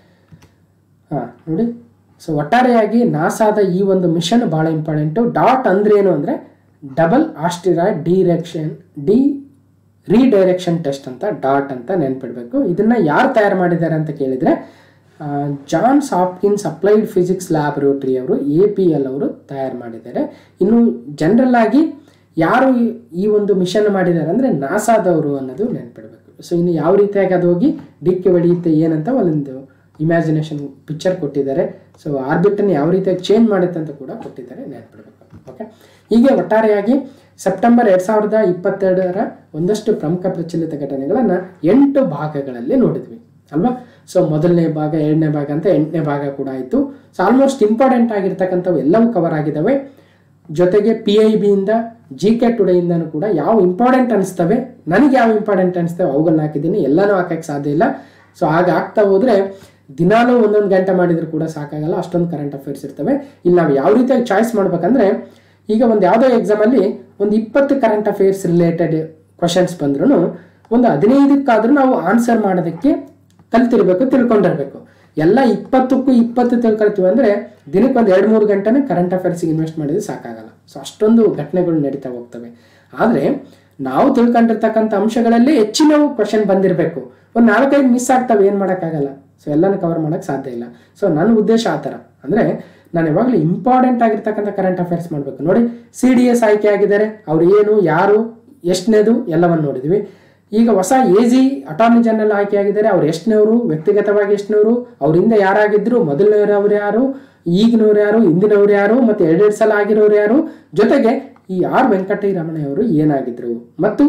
ಹಾಂ ನೋಡಿ ಸೊ ಒಟ್ಟಾರೆಯಾಗಿ ನಾಸಾದ ಈ ಒಂದು ಮಿಷನ್ ಭಾಳ ಇಂಪಾರ್ಟೆಂಟು ಡಾಟ್ ಅಂದ್ರೆ ಏನು ಅಂದರೆ double asteroid direction D redirection test ಅಂತ ಡಾಟ್ ಅಂತ ನೆನ್ಪಿಡಬೇಕು ಇದನ್ನು ಯಾರು ತಯಾರು ಮಾಡಿದ್ದಾರೆ ಅಂತ ಕೇಳಿದರೆ Johns Hopkins applied physics laboratory ಅವರು ಎ ಪಿ ಎಲ್ ಅವರು ತಯಾರು ಮಾಡಿದ್ದಾರೆ ಇನ್ನು ಜನರಲ್ ಆಗಿ ಯಾರು ಈ- ಈ ಒಂದು ಮಿಷನ್ ಮಾಡಿದ್ದಾರೆ ಅಂದರೆ ನಾಸಾದವರು ಅನ್ನೋದು ನೆನ್ಪಿಡಬೇಕು ಸೊ ಇನ್ನು ಯಾವ ರೀತಿಯಾಗಿ ಅದು ಹೋಗಿ ಡಿಕ್ಕಿ ಹೊಡೆಯುತ್ತೆ ಏನಂತ ಒಂದೊಂದು ಇಮ್ಯಾಜಿನೇಷನ್ ಪಿಕ್ಚರ್ ಕೊಟ್ಟಿದ್ದಾರೆ ಸೊ ಆರ್ಬಿಟನ್ನು ಯಾವ ರೀತಿಯಾಗಿ ಚೇಂಜ್ ಮಾಡುತ್ತೆ ಅಂತ ಕೂಡ ಕೊಟ್ಟಿದ್ದಾರೆ ನೆನ್ಪಿಡಬೇಕು ಓಕೆ ಹೀಗೆ ಒಟ್ಟಾರೆಯಾಗಿ ಸೆಪ್ಟೆಂಬರ್ ಎರಡು ಸಾವಿರದ ಇಪ್ಪತ್ತೆರಡರ ಒಂದಷ್ಟು ಪ್ರಮುಖ ಪ್ರಚಲಿತ ಘಟನೆಗಳನ್ನು ಎಂಟು ಭಾಗಗಳಲ್ಲಿ ನೋಡಿದ್ವಿ ಅಲ್ವಾ ಸೊ ಮೊದಲನೇ ಭಾಗ ಎರಡನೇ ಭಾಗ ಅಂತ ಎಂಟನೇ ಭಾಗ ಕೂಡ ಆಯಿತು ಸೊ ಆಲ್ಮೋಸ್ಟ್ ಇಂಪಾರ್ಟೆಂಟ್ ಆಗಿರ್ತಕ್ಕಂಥವು ಎಲ್ಲವೂ ಕವರ್ ಆಗಿದ್ದಾವೆ ಜೊತೆಗೆ ಪಿ ಐ ಬಿಯಿಂದ ಜಿ ಕೆ ಟುಡೆಯಿಂದನೂ ಕೂಡ ಯಾವ ಇಂಪಾರ್ಟೆಂಟ್ ಅನಿಸ್ತವೆ ನನಗೆ ಯಾವ ಇಂಪಾರ್ಟೆಂಟ್ ಅನಿಸ್ತವೆ ಅವುಗಳನ್ನ ಹಾಕಿದ್ದೀನಿ ಎಲ್ಲನೂ ಹಾಕಕ್ಕೆ ಸಾಧ್ಯ ಇಲ್ಲ ಸೊ ಹಾಗೆ ಆಗ್ತಾ ಹೋದರೆ ದಿನಾಲೂ ಒಂದೊಂದು ಗಂಟೆ ಮಾಡಿದ್ರು ಕೂಡ ಸಾಕಾಗಲ್ಲ ಅಷ್ಟೊಂದು ಕರೆಂಟ್ ಅಫೇರ್ಸ್ ಇರ್ತವೆ ಇಲ್ಲಿ ನಾವು ಯಾವ ರೀತಿಯಾಗಿ ಚಾಯ್ಸ್ ಮಾಡ್ಬೇಕಂದ್ರೆ ಈಗ ಒಂದು ಯಾವುದೋ ಎಕ್ಸಾಮಲ್ಲಿ ಒಂದು ಇಪ್ಪತ್ತು ಕರೆಂಟ್ ಅಫೇರ್ಸ್ ರಿಲೇಟೆಡ್ ಕ್ವಶನ್ಸ್ ಬಂದ್ರೂ ಒಂದು ಹದಿನೈದಕ್ಕಾದ್ರೂ ನಾವು ಆನ್ಸರ್ ಮಾಡೋದಕ್ಕೆ ಕಲ್ತಿರ್ಬೇಕು ತಿಳ್ಕೊಂಡಿರ್ಬೇಕು ಎಲ್ಲ ಇಪ್ಪತ್ತಕ್ಕೂ ಇಪ್ಪತ್ತು ತಿಳ್ಕೊಳ್ತೀವಿ ಅಂದರೆ ದಿನಕ್ಕೆ ಒಂದು ಎರಡು ಮೂರು ಗಂಟೆನೇ ಕರೆಂಟ್ ಅಫೇರ್ಸ್ಗೆ ಇನ್ವೆಸ್ಟ್ ಮಾಡಿದ್ರೆ ಸಾಕಾಗಲ್ಲ ಸೊ ಅಷ್ಟೊಂದು ಘಟನೆಗಳು ನಡೀತಾ ಹೋಗ್ತವೆ ಆದರೆ ನಾವು ತಿಳ್ಕೊಂಡಿರ್ತಕ್ಕಂಥ ಅಂಶಗಳಲ್ಲಿ ಹೆಚ್ಚಿನವು ಕ್ವಶನ್ ಬಂದಿರಬೇಕು ಒಂದು ನಾಲ್ಕೈದು ಮಿಸ್ ಆಗ್ತವೆ ಏನು ಮಾಡೋಕ್ಕಾಗಲ್ಲ ಸೊ ಎಲ್ಲನೂ ಕವರ್ ಮಾಡೋಕ್ಕೆ ಸಾಧ್ಯ ಇಲ್ಲ ಸೊ ನನ್ನ ಉದ್ದೇಶ ಆ ಥರ ಅಂದರೆ ನಾನು ಯಾವಾಗಲೂ ಇಂಪಾರ್ಟೆಂಟ್ ಆಗಿರ್ತಕ್ಕಂಥ ಕರೆಂಟ್ ಅಫೇರ್ಸ್ ಮಾಡಬೇಕು ನೋಡಿ ಸಿ ಡಿ ಎಸ್ ಆಯ್ಕೆ ಆಗಿದ್ದಾರೆ ಅವ್ರು ಏನು ಯಾರು ಎಷ್ಟನೇದು ಎಲ್ಲವನ್ನು ನೋಡಿದ್ವಿ ಈಗ ಹೊಸ ಎ ಜಿ ಅಟಾರ್ನಿ ಜನರಲ್ ಆಯ್ಕೆ ಆಗಿದ್ದಾರೆ ಅವ್ರು ಎಷ್ಟನವರು ವ್ಯಕ್ತಿಗತವಾಗಿ ಎಷ್ಟನವರು ಅವರಿಂದ ಯಾರಾಗಿದ್ರು ಮೊದಲನೇವ್ರು ಅವ್ರು ಯಾರು ಈಗಿನವ್ರು ಯಾರು ಹಿಂದಿನವ್ರು ಯಾರು ಮತ್ತು ಎರಡೆರಡು ಸಲ ಆಗಿರೋರು ಯಾರು ಜೊತೆಗೆ ಈ ಆರ್ ವೆಂಕಟರಮಣಯ್ಯವರು ಏನಾಗಿದ್ರು ಮತ್ತು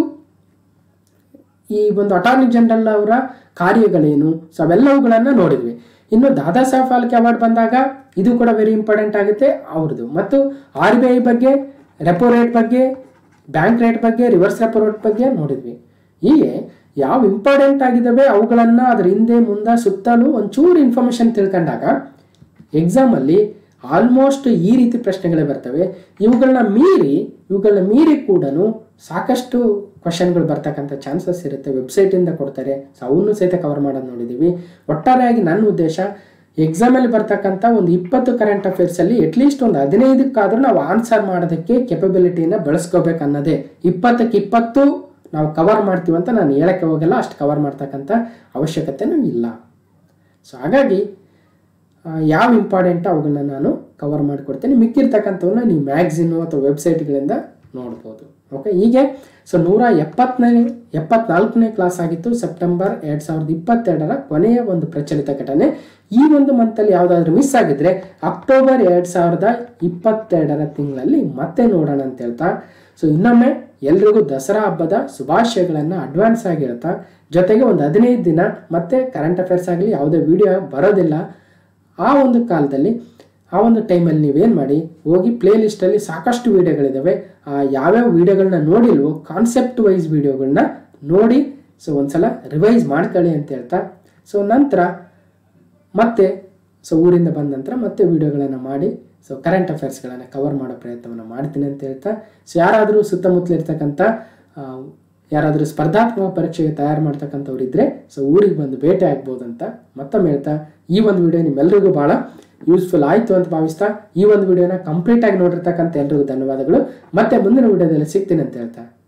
ಈ ಒಂದು ಅಟಾರ್ನಿ ಜನರಲ್ ಅವರ ಕಾರ್ಯಗಳೇನು ಸೊ ಅವೆಲ್ಲವುಗಳನ್ನು ನೋಡಿದ್ವಿ ಇನ್ನು ದಾದಾ ಸಾಹೇಬ್ ಫಾಲ್ಕೆ ಅವಾರ್ಡ್ ಬಂದಾಗ ಇದು ಕೂಡ ವೆರಿ ಇಂಪಾರ್ಟೆಂಟ್ ಆಗುತ್ತೆ ಅವ್ರದ್ದು ಮತ್ತು ಆರ್ ಬಿ ಐ ಬಗ್ಗೆ ರೆಪೋ ರೇಟ್ ಬಗ್ಗೆ ಬ್ಯಾಂಕ್ ರೇಟ್ ಬಗ್ಗೆ ರಿವರ್ಸ್ ರೆಪೋ ರೇಟ್ ಬಗ್ಗೆ ನೋಡಿದ್ವಿ ಹೀಗೆ ಯಾವ ಇಂಪಾರ್ಟೆಂಟ್ ಆಗಿದ್ದಾವೆ ಅವುಗಳನ್ನು ಅದ್ರ ಹಿಂದೆ ಮುಂದೆ ಸುತ್ತಲೂ ಒಂಚೂರು ಇನ್ಫಾರ್ಮೇಷನ್ ತಿಳ್ಕೊಂಡಾಗ ಎಕ್ಸಾಮಲ್ಲಿ ಆಲ್ಮೋಸ್ಟ್ ಈ ರೀತಿ ಪ್ರಶ್ನೆಗಳೇ ಬರ್ತವೆ ಇವುಗಳನ್ನ ಮೀರಿ ಇವುಗಳನ್ನ ಮೀರಿ ಕೂಡ ಸಾಕಷ್ಟು ಕ್ವಶನ್ಗಳು ಬರ್ತಕ್ಕಂಥ ಚಾನ್ಸಸ್ ಇರುತ್ತೆ ವೆಬ್ಸೈಟಿಂದ ಕೊಡ್ತಾರೆ ಸೊ ಅವನ್ನೂ ಸಹಿತ ಕವರ್ ಮಾಡೋದು ನೋಡಿದ್ದೀವಿ ಒಟ್ಟಾರೆಯಾಗಿ ನನ್ನ ಉದ್ದೇಶ ಎಕ್ಸಾಮಲ್ಲಿ ಬರ್ತಕ್ಕಂಥ ಒಂದು ಇಪ್ಪತ್ತು ಕರೆಂಟ್ ಅಫೇರ್ಸಲ್ಲಿ ಅಟ್ಲೀಸ್ಟ್ ಒಂದು ಹದಿನೈದಕ್ಕಾದ್ರೂ ನಾವು ಆನ್ಸರ್ ಮಾಡೋದಕ್ಕೆ ಕೆಪಬಿಲಿಟಿನ ಬೆಳೆಸ್ಕೋಬೇಕು ಅನ್ನೋದೇ ಇಪ್ಪತ್ತಕ್ಕೆ ಇಪ್ಪತ್ತು ನಾವು ಕವರ್ ಮಾಡ್ತೀವಿ ಅಂತ ನಾನು ಹೇಳಕ್ಕೆ ಹೋಗಲ್ಲ ಅಷ್ಟು ಕವರ್ ಮಾಡ್ತಕ್ಕಂಥ ಅವಶ್ಯಕತೆನೂ ಇಲ್ಲ ಸೊ ಹಾಗಾಗಿ ಆ, ಯಾವ ಇಂಪಾರ್ಟೆಂಟ್ ಅವುಗಳನ್ನ ನಾನು ಕವರ್ ಮಾಡಿಕೊಡ್ತೇನೆ ಮಿಕ್ಕಿರ್ತಕ್ಕಂಥವನ್ನ ನೀವು ಮ್ಯಾಗ್ಝಿನ್ನು ಅಥವಾ ವೆಬ್ಸೈಟ್ಗಳಿಂದ ನೋಡ್ಬೋದು ಓಕೆ ಹೀಗೆ ಸೊ ನೂರ ಎಪ್ಪತ್ತನೇ ಎಪ್ಪತ್ನಾಲ್ಕನೇ ಕ್ಲಾಸ್ ಆಗಿತ್ತು ಸೆಪ್ಟೆಂಬರ್ ಎರಡು ಸಾವಿರದ ಇಪ್ಪತ್ತೆರಡರ ಕೊನೆಯ ಒಂದು ಪ್ರಚಲಿತ ಘಟನೆ ಈ ಒಂದು ಮಂತಲ್ಲಿ ಯಾವುದಾದ್ರೂ ಮಿಸ್ ಆಗಿದ್ರೆ ಅಕ್ಟೋಬರ್ ಎರಡು ಸಾವಿರದ ಇಪ್ಪತ್ತೆರಡರ ತಿಂಗಳಲ್ಲಿ ಮತ್ತೆ ನೋಡೋಣ ಅಂತ ಹೇಳ್ತಾ ಸೊ ಇನ್ನೊಮ್ಮೆ ಎಲ್ರಿಗೂ ದಸರಾ ಹಬ್ಬದ ಶುಭಾಶಯಗಳನ್ನು ಅಡ್ವಾನ್ಸ್ ಆಗಿ ಹೇಳ್ತಾ ಜೊತೆಗೆ ಒಂದು ಹದಿನೈದು ದಿನ ಮತ್ತೆ ಕರೆಂಟ್ ಅಫೇರ್ಸ್ ಆಗಲಿ ಯಾವುದೇ ವಿಡಿಯೋ ಬರೋದಿಲ್ಲ ಆ ಒಂದು ಕಾಲದಲ್ಲಿ ಆ ಒಂದು ಟೈಮಲ್ಲಿ ನೀವೇನು ಮಾಡಿ ಹೋಗಿ ಪ್ಲೇ ಲಿಸ್ಟಲ್ಲಿ ಸಾಕಷ್ಟು ವೀಡಿಯೋಗಳಿದ್ದಾವೆ ಆ ಯಾವ್ಯಾವ ವೀಡಿಯೋಗಳನ್ನ ನೋಡಿಲ್ವೋ ಕಾನ್ಸೆಪ್ಟ್ ವೈಸ್ ವೀಡಿಯೋಗಳನ್ನ ನೋಡಿ ಸೊ ಒಂದ್ಸಲ ರಿವೈಸ್ ಮಾಡ್ಕೊಳ್ಳಿ ಅಂತ ಹೇಳ್ತಾ ಸೊ ನಂತರ ಮತ್ತೆ ಸೊ ಊರಿಂದ ಬಂದ ನಂತರ ಮತ್ತೆ ವೀಡಿಯೋಗಳನ್ನು ಮಾಡಿ ಸೊ ಕರೆಂಟ್ ಅಫೇರ್ಸ್ಗಳನ್ನು ಕವರ್ ಮಾಡೋ ಪ್ರಯತ್ನವನ್ನು ಮಾಡ್ತೀನಿ ಅಂತ ಹೇಳ್ತಾ ಸೊ ಯಾರಾದರೂ ಸುತ್ತಮುತ್ತಲಿರ್ತಕ್ಕಂಥ ಆ, ಯಾರಾದರೂ ಸ್ಪರ್ಧಾತ್ಮಕ ಪರೀಕ್ಷೆಗೆ ತಯಾರು ಮಾಡ್ತಕ್ಕಂಥವ್ರು ಇದ್ದರೆ ಸೊ ಊರಿಗೆ ಬಂದು ಭೇಟಿ ಆಗ್ಬೋದು ಅಂತ ಮತ್ತೊಮ್ಮೆ ಹೇಳ್ತಾ ಈ ಒಂದು ವಿಡಿಯೋ ನಿಮ್ಮೆಲ್ಲರಿಗೂ ಭಾಳ ಯೂಸ್ಫುಲ್ ಆಯಿತು ಅಂತ ಭಾವಿಸ್ತಾ ಈ ಒಂದು ವಿಡಿಯೋನ ಕಂಪ್ಲೀಟಾಗಿ ನೋಡಿರ್ತಕ್ಕಂಥ ಎಲ್ರಿಗೂ ಧನ್ಯವಾದಗಳು ಮತ್ತೆ ಮುಂದಿನ ವಿಡಿಯೋದಲ್ಲಿ ಸಿಗ್ತೀನಿ ಅಂತ ಹೇಳ್ತಾ